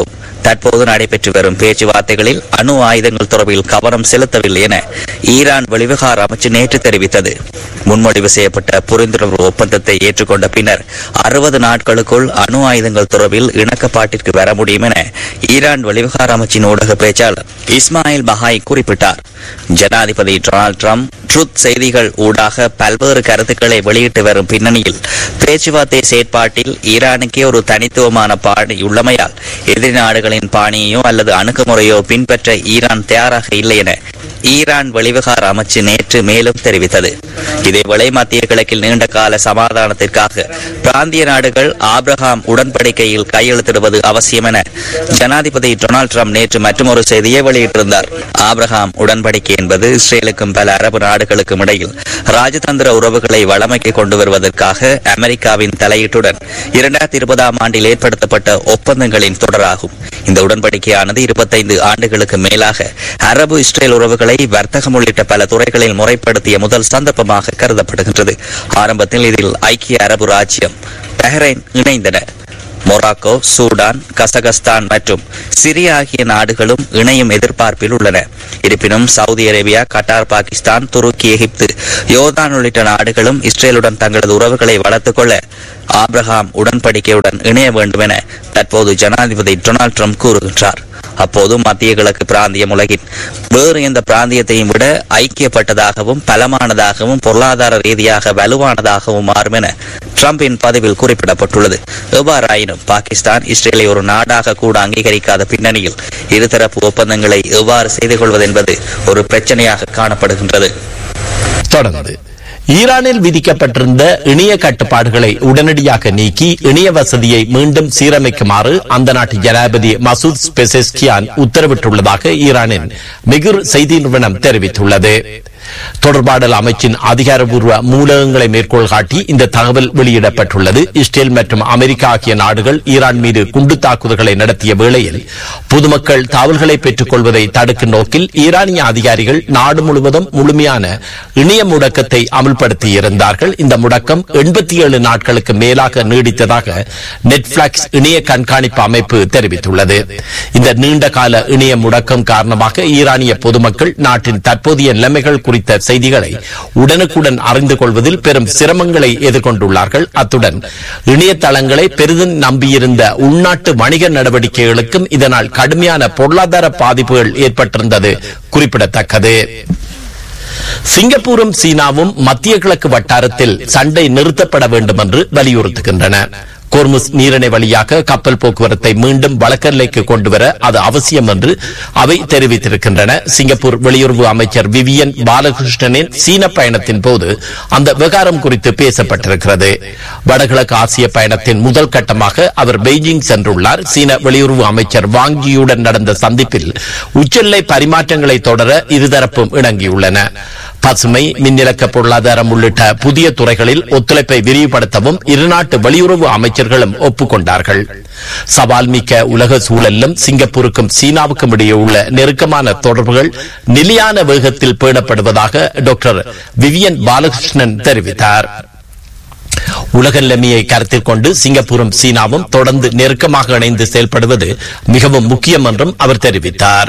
தற்போது நடைபெற்று வரும் பேச்சுவார்த்தைகளில் அணு ஆயுதங்கள் தொடர்பில் கவனம் செலுத்தவில்லை என ஈரான் வெளிவிவகார அமைச்சு நேற்று தெரிவித்தது முன்மொழிவு செய்யப்பட்ட புரிந்துணர்வு ஒப்பந்தத்தை ஏற்றுக்கொண்ட பின்னர் அறுபது நாட்களுக்குள் அணு ஆயுதங்கள் தொடர்பில் இணக்கப்பாட்டிற்கு வர முடியும் என ஈரான் வெளிவிவகார அமைச்சின் ஊடக பேச்சாளர் இஸ்மாயில் பஹாய் குறிப்பிட்டார் ஜனாதிபதி டொனால்ட் ட்ரம்ப் ட்ருத் செய்திகள் ஊடாக பல்வேறு கருத்துக்களை வெளியிட்டு வரும் பின்னணியில் பேச்சுவார்த்தை செயற்பாட்டில் ஈரானுக்கே ஒரு தனித்துவமான பாணி உள்ளமையால் எதிரி நாடுகளின் பாணியையோ அல்லது அணுகுமுறையோ பின்பற்ற ஈரான் தயாராக இல்லை என ஈரான் வெளிவிவகார அமைச்சு நேற்று மேலும் தெரிவித்தது இதேவேளை மத்திய கிழக்கில் நீண்ட கால சமாதானத்திற்காக பிராந்திய நாடுகள் ஆப்ரஹாம் உடன்படிக்கையில் கையெழுத்திடுவது அவசியம் என ஜனாதிபதி டொனால்ட் ட்ரம்ப் நேற்று மற்றொரு செய்தியை வெளியிட்டிருந்தார் ஆப்ரஹாம் உடன்படிக்கை என்பது இஸ்ரேலுக்கும் பல அரபு நாடுகளுக்கும் இடையில் ராஜதந்திர உறவுகளை வளமைக்கு கொண்டு வருவதற்காக அமெரிக்காவின் தலையீட்டுடன் இரண்டாயிரத்தி இருபதாம் ஆண்டில் ஏற்படுத்தப்பட்ட ஒப்பந்தங்களின் தொடராகும் இந்த உடன்படிக்கையானது இருபத்தைந்து ஆண்டுகளுக்கு மேலாக அரபு இஸ்ரேல் உறவுகளை வர்த்தகம் உள்ளிட்ட பல துறைகளில் முறைப்படுத்திய முதல் சந்தர்ப்பமாக கருதப்படுகின்றது ஆரம்பத்தில் இதில் ஐக்கிய அரபு ராஜ்யம் பஹ்ரைன் இணைந்தன மொராக்கோ சூடான் கசகஸ்தான் மற்றும் சிரியா ஆகிய நாடுகளும் இணையும் எதிர்பார்ப்பில் உள்ளன இருப்பினும் சவுதி அரேபியா கட்டார் பாகிஸ்தான் துருக்கி எகிப்து யோர்தான் உள்ளிட்ட நாடுகளும் இஸ்ரேலுடன் தங்களது உறவுகளை வளர்த்துக் கொள்ள ஆப்ரஹாம் உடன்படிக்கையுடன் இணைய வேண்டும் என தற்போது ஜனாதிபதி டொனால்ட் ட்ரம்ப் கூறுகின்றார் அப்போது மத்திய கிழக்கு பிராந்தியம் உலகின் வேறு எந்த பிராந்தியத்தையும் விட ஐக்கியப்பட்டதாகவும் பலமானதாகவும் பொருளாதார ரீதியாக வலுவானதாகவும் மாறும் என ட்ரம்பின் பதிவில் குறிப்பிடப்பட்டுள்ளது எவ்வாறாயினும் பாகிஸ்தான் இஸ்ரேலை ஒரு நாடாக கூட அங்கீகரிக்காத பின்னணியில் இருதரப்பு ஒப்பந்தங்களை எவ்வாறு செய்து கொள்வது என்பது ஒரு பிரச்சனையாக காணப்படுகின்றது தொடர்ந்து ஈரானில் விதிக்கப்பட்டிருந்த இணைய கட்டுப்பாடுகளை உடனடியாக நீக்கி இணைய வசதியை மீண்டும் சீரமைக்குமாறு அந்த நாட்டு ஜனாதிபதி மசூத் பெசெஸ்கியான் உத்தரவிட்டுள்ளதாக ஈரானின் மிகுர் செய்தி நிறுவனம் தெரிவித்துள்ளது தொடர்பாடல் அமைச்சின் அதிகாரப்பூர்வ மூலகங்களை மேற்கோள் காட்டி இந்த தகவல் வெளியிடப்பட்டுள்ளது இஸ்ரேல் மற்றும் அமெரிக்கா ஆகிய நாடுகள் ஈரான் மீது குண்டு தாக்குதல்களை நடத்திய வேளையில் பொதுமக்கள் தகவல்களை பெற்றுக் கொள்வதை தடுக்கும் நோக்கில் ஈரானிய அதிகாரிகள் நாடு முழுவதும் முழுமையான இணைய முடக்கத்தை அமல்படுத்தியிருந்தார்கள் இந்த முடக்கம் எண்பத்தி ஏழு நாட்களுக்கு மேலாக நீடித்ததாக நெட்பிளாக்ஸ் இணைய கண்காணிப்பு அமைப்பு தெரிவித்துள்ளது இந்த நீண்ட கால இணைய முடக்கம் காரணமாக ஈரானிய பொதுமக்கள் நாட்டின் தற்போதைய நிலைமைகள் குறித்த செய்திகளை உடனுக்குடன் அறிந்து கொள்வதில் பெரும் சிரமங்களை எதிர்கொண்டுள்ளார்கள் அத்துடன் இணையதளங்களை பெரிதும் நம்பியிருந்த உள்நாட்டு வணிக நடவடிக்கைகளுக்கும் இதனால் கடுமையான பொருளாதார பாதிப்புகள் ஏற்பட்டிருந்தது குறிப்பிடத்தக்கது சிங்கப்பூரும் சீனாவும் மத்திய கிழக்கு வட்டாரத்தில் சண்டை நிறுத்தப்பட வேண்டும் என்று வலியுறுத்துகின்றன கோர்முஸ் நீரிணை வழியாக கப்பல் போக்குவரத்தை மீண்டும் வழக்கெல்லைக்கு கொண்டுவர அது அவசியம் என்று அவை தெரிவித்திருக்கின்றன சிங்கப்பூர் வெளியுறவு அமைச்சர் விவியன் பாலகிருஷ்ணனின் சீன பயணத்தின் போது அந்த விவகாரம் குறித்து பேசப்பட்டிருக்கிறது வடகிழக்கு ஆசிய பயணத்தின் முதல் கட்டமாக அவர் பெய்ஜிங் சென்றுள்ளார் சீன வெளியுறவு அமைச்சர் வாங்கியுடன் நடந்த சந்திப்பில் உச்செல்லை பரிமாற்றங்களை தொடர இருதரப்பும் இணங்கியுள்ளன பசுமை மின்னிலக்க பொருளாதாரம் உள்ளிட்ட புதிய துறைகளில் ஒத்துழைப்பை விரிவுபடுத்தவும் இருநாட்டு வெளியுறவு அமைச்சர்களும் ஒப்புக்கொண்டார்கள் சவால் மிக்க உலக சூழலிலும் சிங்கப்பூருக்கும் சீனாவுக்கும் இடையே உள்ள நெருக்கமான தொடர்புகள் நிலையான வேகத்தில் பேணப்படுவதாக டாக்டர் விவியன் பாலகிருஷ்ணன் தெரிவித்தார் உலக நிலைமையை கருத்தில் கொண்டு சிங்கப்பூரும் சீனாவும் தொடர்ந்து நெருக்கமாக இணைந்து செயல்படுவது மிகவும் முக்கியம் என்றும் அவர் தெரிவித்தார்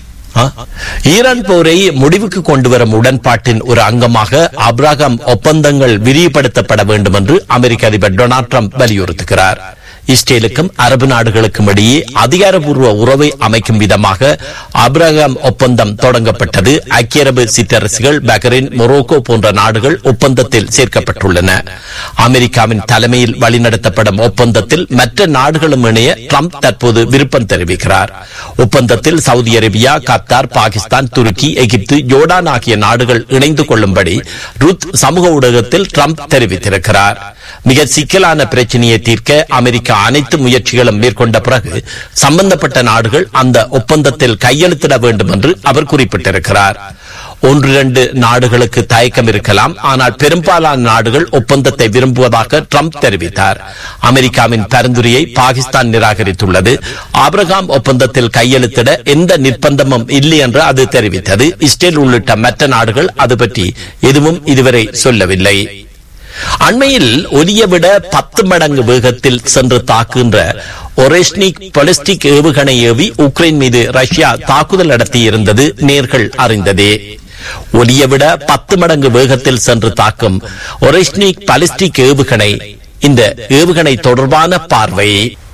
ஈரான் போரை முடிவுக்கு கொண்டு வரும் உடன்பாட்டின் ஒரு அங்கமாக அப்ராகம் ஒப்பந்தங்கள் விரிவுபடுத்தப்பட வேண்டும் என்று அமெரிக்க அதிபர் டொனால்ட் ட்ரம்ப் வலியுறுத்துகிறார் இஸ்ரேலுக்கும் அரபு நாடுகளுக்கும் இடையே அதிகாரப்பூர்வ உறவை அமைக்கும் விதமாக அப்ரஹாம் ஒப்பந்தம் தொடங்கப்பட்டது ஐக்கிய அரபு சிற்றரசுகள் பஹ்ரைன் மொரோக்கோ போன்ற நாடுகள் ஒப்பந்தத்தில் சேர்க்கப்பட்டுள்ளன அமெரிக்காவின் தலைமையில் வழிநடத்தப்படும் ஒப்பந்தத்தில் மற்ற நாடுகளும் இணைய ட்ரம்ப் தற்போது விருப்பம் தெரிவிக்கிறார் ஒப்பந்தத்தில் சவுதி அரேபியா கத்தார் பாகிஸ்தான் துருக்கி எகிப்து ஜோர்டான் ஆகிய நாடுகள் இணைந்து கொள்ளும்படி ருத் சமூக ஊடகத்தில் ட்ரம்ப் தெரிவித்திருக்கிறார் மிக சிக்கலான பிரச்சனையை தீர்க்க அமெரிக்கா அனைத்து முயற்சிகளும் மேற்கொண்ட பிறகு சம்பந்தப்பட்ட நாடுகள் அந்த ஒப்பந்தத்தில் கையெழுத்திட வேண்டும் என்று அவர் குறிப்பிட்டிருக்கிறார் ஒன்று இரண்டு நாடுகளுக்கு தயக்கம் இருக்கலாம் ஆனால் பெரும்பாலான நாடுகள் ஒப்பந்தத்தை விரும்புவதாக ட்ரம்ப் தெரிவித்தார் அமெரிக்காவின் பரிந்துரையை பாகிஸ்தான் நிராகரித்துள்ளது ஆப்ரகாம் ஒப்பந்தத்தில் கையெழுத்திட எந்த நிர்பந்தமும் இல்லை என்று அது தெரிவித்தது இஸ்ரேல் உள்ளிட்ட மற்ற நாடுகள் அது பற்றி எதுவும் இதுவரை சொல்லவில்லை அண்மையில் ஒலியை விட பத்து மடங்கு வேகத்தில் சென்று தாக்குகின்ற ஒரேஷ்னிக் பலிஸ்டிக் ஏவுகணை ஏவி உக்ரைன் மீது ரஷ்யா தாக்குதல் நடத்தியிருந்தது நேர்கள் அறிந்ததே ஒலியை விட பத்து மடங்கு வேகத்தில் சென்று தாக்கும் ஒரேஷ்னிக் பலிஸ்டிக் ஏவுகணை இந்த ஏவுகணை தொடர்பான பார்வை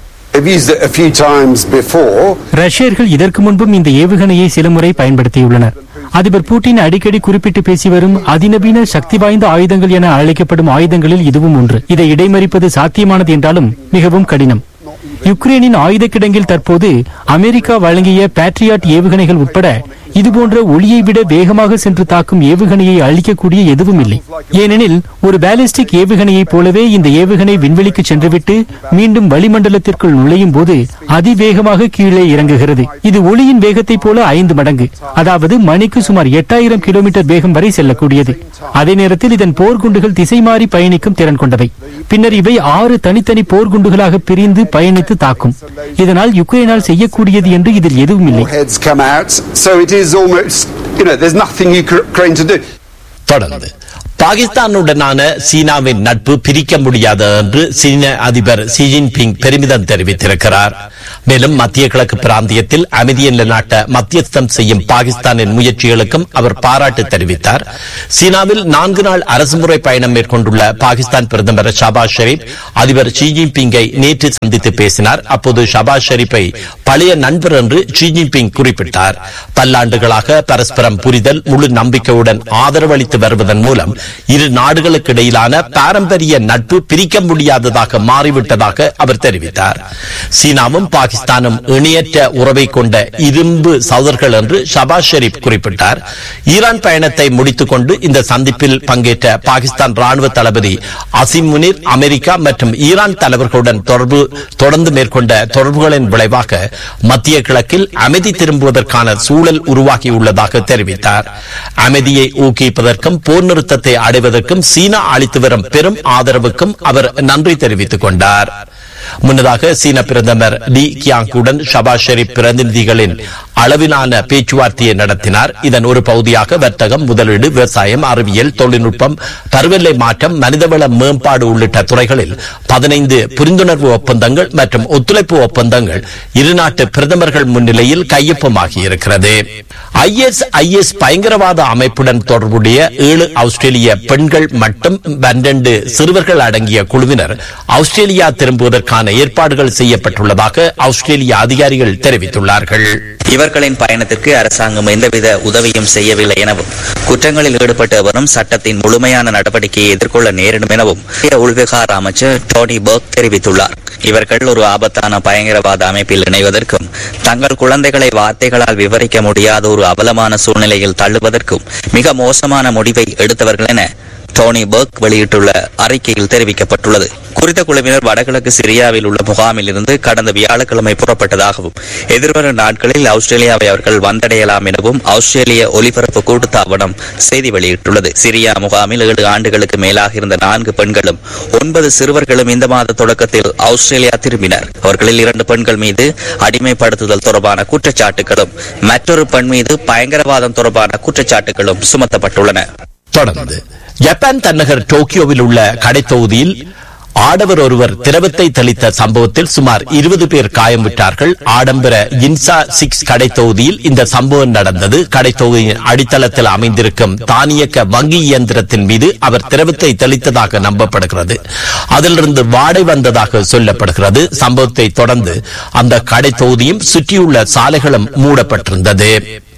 ரஷ்யர்கள் இதற்கு முன்பும் இந்த ஏவுகணையை சில முறை பயன்படுத்தியுள்ளனர் அதிபர் புட்டின் அடிக்கடி குறிப்பிட்டு பேசி வரும் அதிநவீன சக்தி வாய்ந்த ஆயுதங்கள் என அழைக்கப்படும் ஆயுதங்களில் இதுவும் ஒன்று இதை இடைமறிப்பது சாத்தியமானது என்றாலும் மிகவும் கடினம் யுக்ரைனின் ஆயுத கிடங்கில் தற்போது அமெரிக்கா வழங்கிய பேட்ரியாட் ஏவுகணைகள் உட்பட இதுபோன்ற ஒளியை விட வேகமாக சென்று தாக்கும் ஏவுகணையை அழிக்கக்கூடிய எதுவும் இல்லை ஏனெனில் ஒரு பேலிஸ்டிக் ஏவுகணையைப் போலவே இந்த ஏவுகணை விண்வெளிக்கு சென்றுவிட்டு மீண்டும் வளிமண்டலத்திற்குள் நுழையும் போது அதிவேகமாக கீழே இறங்குகிறது இது ஒளியின் வேகத்தைப் போல ஐந்து மடங்கு அதாவது மணிக்கு சுமார் எட்டாயிரம் கிலோமீட்டர் வேகம் வரை செல்லக்கூடியது அதே நேரத்தில் இதன் போர்க்குண்டுகள் திசை மாறி பயணிக்கும் திறன் கொண்டவை பின்னர் இவை ஆறு தனித்தனி போர்க்குண்டுகளாக பிரிந்து பயணித்து தாக்கும் இதனால் யுக்ரைனால் செய்யக்கூடியது என்று இதில் எதுவும் இல்லை heads come out. So it is almost, you know, there's nothing Ukraine to do. தொடர்ந்து பாகிஸ்தானுடனான சீனாவின் நட்பு பிரிக்க முடியாது என்று சீன அதிபர் ஷி ஜின்பிங் பெருமிதம் தெரிவித்திருக்கிறார் மேலும் மத்திய கிழக்கு பிராந்தியத்தில் அமைதியை நிலைநாட்ட மத்தியஸ்தம் செய்யும் பாகிஸ்தானின் முயற்சிகளுக்கும் அவர் பாராட்டு தெரிவித்தார் சீனாவில் நான்கு நாள் அரசுமுறை பயணம் மேற்கொண்டுள்ள பாகிஸ்தான் பிரதமர் ஷபாஸ் ஷெரீப் அதிபர் ஷி ஜின்பிங்கை நேற்று சந்தித்து பேசினார் அப்போது ஷபாஸ் ஷெரீப்பை பழைய நண்பர் என்று ஷி ஜின்பிங் குறிப்பிட்டார் பல்லாண்டுகளாக பரஸ்பரம் புரிதல் முழு நம்பிக்கையுடன் ஆதரவளித்து வருவதன் மூலம் இரு நாடுகளுக்கு இடையிலான பாரம்பரிய நட்பு பிரிக்க முடியாததாக மாறிவிட்டதாக அவர் தெரிவித்தார் சீனாவும் பாகிஸ்தானும் இணையற்ற உறவை கொண்ட இரும்பு சகோதரர்கள் என்று ஷபாஸ் ஷெரீப் குறிப்பிட்டார் ஈரான் பயணத்தை முடித்துக் கொண்டு இந்த சந்திப்பில் பங்கேற்ற பாகிஸ்தான் ராணுவ தளபதி அசிம் முனிர் அமெரிக்கா மற்றும் ஈரான் தலைவர்களுடன் தொடர்பு தொடர்ந்து மேற்கொண்ட தொடர்புகளின் விளைவாக மத்திய கிழக்கில் அமைதி திரும்புவதற்கான சூழல் உருவாகியுள்ளதாக தெரிவித்தார் அமைதியை ஊக்குவிப்பதற்கும் போர் நிறுத்தத்தை அடைவதற்கும் சீனா அளித்து வரும் பெரும் ஆதரவுக்கும் அவர் நன்றி தெரிவித்துக் கொண்டார் முன்னதாக சீன பிரதமர் லீ கியாங்குடன் ஷபாஸ் ஷெரீப் பிரதிநிதிகளின் அளவிலான பேச்சுவார்த்தையை நடத்தினார் இதன் ஒரு பகுதியாக வர்த்தகம் முதலீடு விவசாயம் அறிவியல் தொழில்நுட்பம் பருவநிலை மாற்றம் மனிதவள மேம்பாடு உள்ளிட்ட துறைகளில் பதினைந்து புரிந்துணர்வு ஒப்பந்தங்கள் மற்றும் ஒத்துழைப்பு ஒப்பந்தங்கள் இருநாட்டு பிரதமர்கள் முன்னிலையில் கையொப்பமாகியிருக்கிறது ஐஎஸ் ஐஎஸ் பயங்கரவாத அமைப்புடன் தொடர்புடைய ஏழு ஆஸ்திரேலிய பெண்கள் மற்றும் பன்னெண்டு சிறுவர்கள் அடங்கிய குழுவினர் ஆஸ்திரேலியா திரும்புவதற்கான ஏற்பாடுகள் செய்யப்பட்டுள்ளதாக ஆஸ்திரேலிய அதிகாரிகள் தெரிவித்துள்ளார்கள் இவர்களின் பயணத்திற்கு அரசாங்கம் எந்தவித உதவியும் செய்யவில்லை எனவும் குற்றங்களில் ஈடுபட்டு வரும் சட்டத்தின் முழுமையான நடவடிக்கையை எதிர்கொள்ள நேரிடும் எனவும் மத்திய உள்விவகார அமைச்சர் டோனி பர்க் தெரிவித்துள்ளார் இவர்கள் ஒரு ஆபத்தான பயங்கரவாத அமைப்பில் இணைவதற்கும் தங்கள் குழந்தைகளை வார்த்தைகளால் விவரிக்க முடியாத ஒரு அவலமான சூழ்நிலையில் தள்ளுவதற்கும் மிக மோசமான முடிவை எடுத்தவர்கள் என டோனி பர்க் வெளியிட்டுள்ள அறிக்கையில் தெரிவிக்கப்பட்டுள்ளது குறித்த குழுவினர் வடகிழக்கு சிரியாவில் உள்ள முகாமில் இருந்து கடந்த வியாழக்கிழமை புறப்பட்டதாகவும் எதிர்வரும் நாட்களில் ஆஸ்திரேலியாவை அவர்கள் வந்தடையலாம் எனவும் ஆஸ்திரேலிய ஒலிபரப்பு கூட்டுத்தாபனம் செய்தி வெளியிட்டுள்ளது சிரியா முகாமில் ஏழு ஆண்டுகளுக்கு மேலாக இருந்த நான்கு பெண்களும் ஒன்பது சிறுவர்களும் இந்த மாத தொடக்கத்தில் ஆஸ்திரேலியா திரும்பினர் அவர்களில் இரண்டு பெண்கள் மீது அடிமைப்படுத்துதல் தொடர்பான குற்றச்சாட்டுகளும் மற்றொரு பெண் மீது பயங்கரவாதம் தொடர்பான குற்றச்சாட்டுகளும் சுமத்தப்பட்டுள்ளன தொடர்ந்து ஜப்பான் தலைநகர் டோக்கியோவில் உள்ள கடைத்தொகுதியில் ஆடவர் ஒருவர் திரவத்தை தெளித்த சம்பவத்தில் சுமார் இருபது பேர் காயமுற்றார்கள் ஆடம்பர இன்சா சிக்ஸ் கடை தொகுதியில் இந்த சம்பவம் நடந்தது கடை தொகுதியின் அடித்தளத்தில் அமைந்திருக்கும் தானியக்க வங்கி இயந்திரத்தின் மீது அவர் திரவத்தை தெளித்ததாக நம்பப்படுகிறது அதிலிருந்து வாடை வந்ததாக சொல்லப்படுகிறது சம்பவத்தை தொடர்ந்து அந்த கடை தொகுதியும் சுற்றியுள்ள சாலைகளும் மூடப்பட்டிருந்தது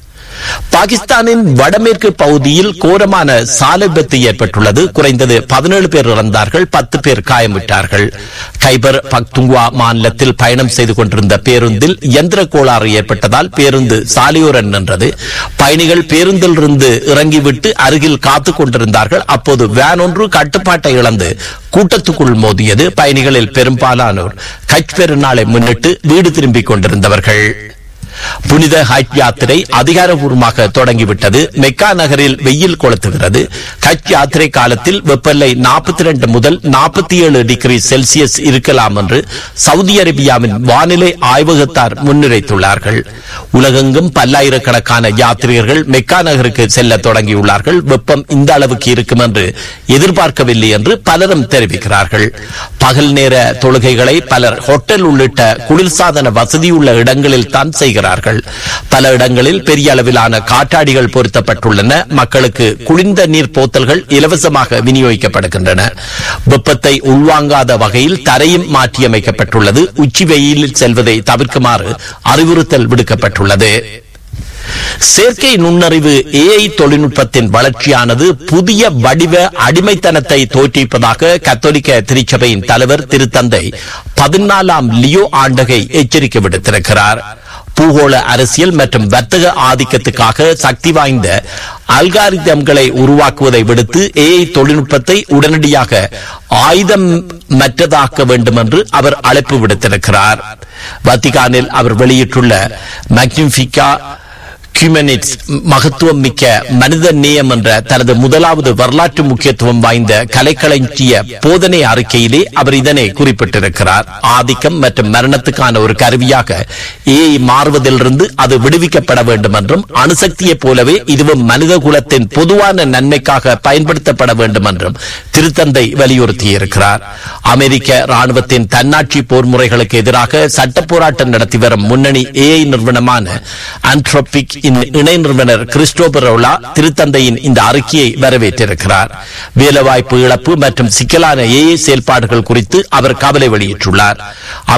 பாகிஸ்தானின் வடமேற்கு பகுதியில் கோரமான சாலை விபத்து ஏற்பட்டுள்ளது குறைந்தது பதினேழு பேர் இறந்தார்கள் பத்து பேர் காயமிட்டார்கள் கைபர் பக்துங்வா மாநிலத்தில் பயணம் செய்து கொண்டிருந்த பேருந்தில் இயந்திர கோளாறு ஏற்பட்டதால் பேருந்து சாலையோரம் நின்றது பயணிகள் பேருந்தில் இருந்து இறங்கிவிட்டு அருகில் காத்துக் கொண்டிருந்தார்கள் அப்போது வேன் ஒன்று கட்டுப்பாட்டை இழந்து கூட்டத்துக்குள் மோதியது பயணிகளில் பெரும்பாலானோர் கட்ச் பெருநாளை முன்னிட்டு வீடு திரும்பிக் கொண்டிருந்தவர்கள் புனித ஹஜ் யாத்திரை அதிகாரப்பூர்வமாக தொடங்கிவிட்டது மெக்கா நகரில் வெயில் கொளுத்துகிறது ஹஜ் யாத்திரை காலத்தில் வெப்பநிலை நாற்பத்தி ரெண்டு முதல் நாற்பத்தி ஏழு டிகிரி செல்சியஸ் இருக்கலாம் என்று சவுதி அரேபியாவின் வானிலை ஆய்வகத்தார் முன்னுரைத்துள்ளார்கள் உலகெங்கும் பல்லாயிரக்கணக்கான யாத்ரீகர்கள் மெக்கா நகருக்கு செல்ல தொடங்கியுள்ளார்கள் வெப்பம் இந்த அளவுக்கு இருக்கும் என்று எதிர்பார்க்கவில்லை என்று பலரும் தெரிவிக்கிறார்கள் பகல் நேர தொழுகைகளை பலர் ஹோட்டல் உள்ளிட்ட குளிர்சாதன வசதியுள்ள இடங்களில் தான் செய்கிறார்கள் பல இடங்களில் பெரிய அளவிலான காற்றாடிகள் பொருத்தப்பட்டுள்ளன மக்களுக்கு குளிர்ந்த நீர் போத்தல்கள் இலவசமாக விநியோகிக்கப்படுகின்றன வெப்பத்தை உள்வாங்காத வகையில் தரையும் மாற்றியமைக்கப்பட்டுள்ளது உச்சி வெயிலில் செல்வதை தவிர்க்குமாறு அறிவுறுத்தல் விடுக்கப்பட்டுள்ளது செயற்கை நுண்ணறிவு ஏஐ தொழில்நுட்பத்தின் வளர்ச்சியானது புதிய வடிவ அடிமைத்தனத்தை தோற்றுவிப்பதாக கத்தோலிக்க திருச்சபையின் தலைவர் திருத்தந்தை பதினாலாம் லியோ ஆண்டகை எச்சரிக்கை விடுத்திருக்கிறார் பூகோள அரசியல் மற்றும் வர்த்தக ஆதிக்கத்துக்காக சக்தி வாய்ந்த அல்காரிதம்களை உருவாக்குவதை விடுத்து ஏஐ தொழில்நுட்பத்தை உடனடியாக ஆயுதம் மற்றதாக்க வேண்டும் என்று அவர் அழைப்பு விடுத்திருக்கிறார் வத்திகானில் அவர் வெளியிட்டுள்ள மேக்னிபிகா ஹியூமனிட்ஸ் மகத்துவம் மிக்க மனித நேயம் என்ற தனது முதலாவது வரலாற்று முக்கியத்துவம் வாய்ந்த கலைக்களஞ்சிய போதனை அறிக்கையிலே அவர் இதனை குறிப்பிட்டிருக்கிறார் ஆதிக்கம் மற்றும் மரணத்துக்கான ஒரு கருவியாக ஏஐ மாறுவதிலிருந்து அது விடுவிக்கப்பட வேண்டும் என்றும் அணுசக்தியைப் போலவே இதுவும் மனித குலத்தின் பொதுவான நன்மைக்காக பயன்படுத்தப்பட வேண்டும் என்றும் திருத்தந்தை வலியுறுத்தியிருக்கிறார் அமெரிக்க ராணுவத்தின் தன்னாட்சி போர் முறைகளுக்கு எதிராக சட்ட போராட்டம் நடத்தி வரும் முன்னணி ஏஐ நிறுவனமான ஆண்ட்ரோபிக் இணை நிறுவனர் கிறிஸ்டோபர் ரவுலா திருத்தந்தையின் இந்த அறிக்கையை வரவேற்றிருக்கிறார் வேலைவாய்ப்பு இழப்பு மற்றும் சிக்கலான ஏஐ செயல்பாடுகள் குறித்து அவர் கவலை வெளியிட்டுள்ளார்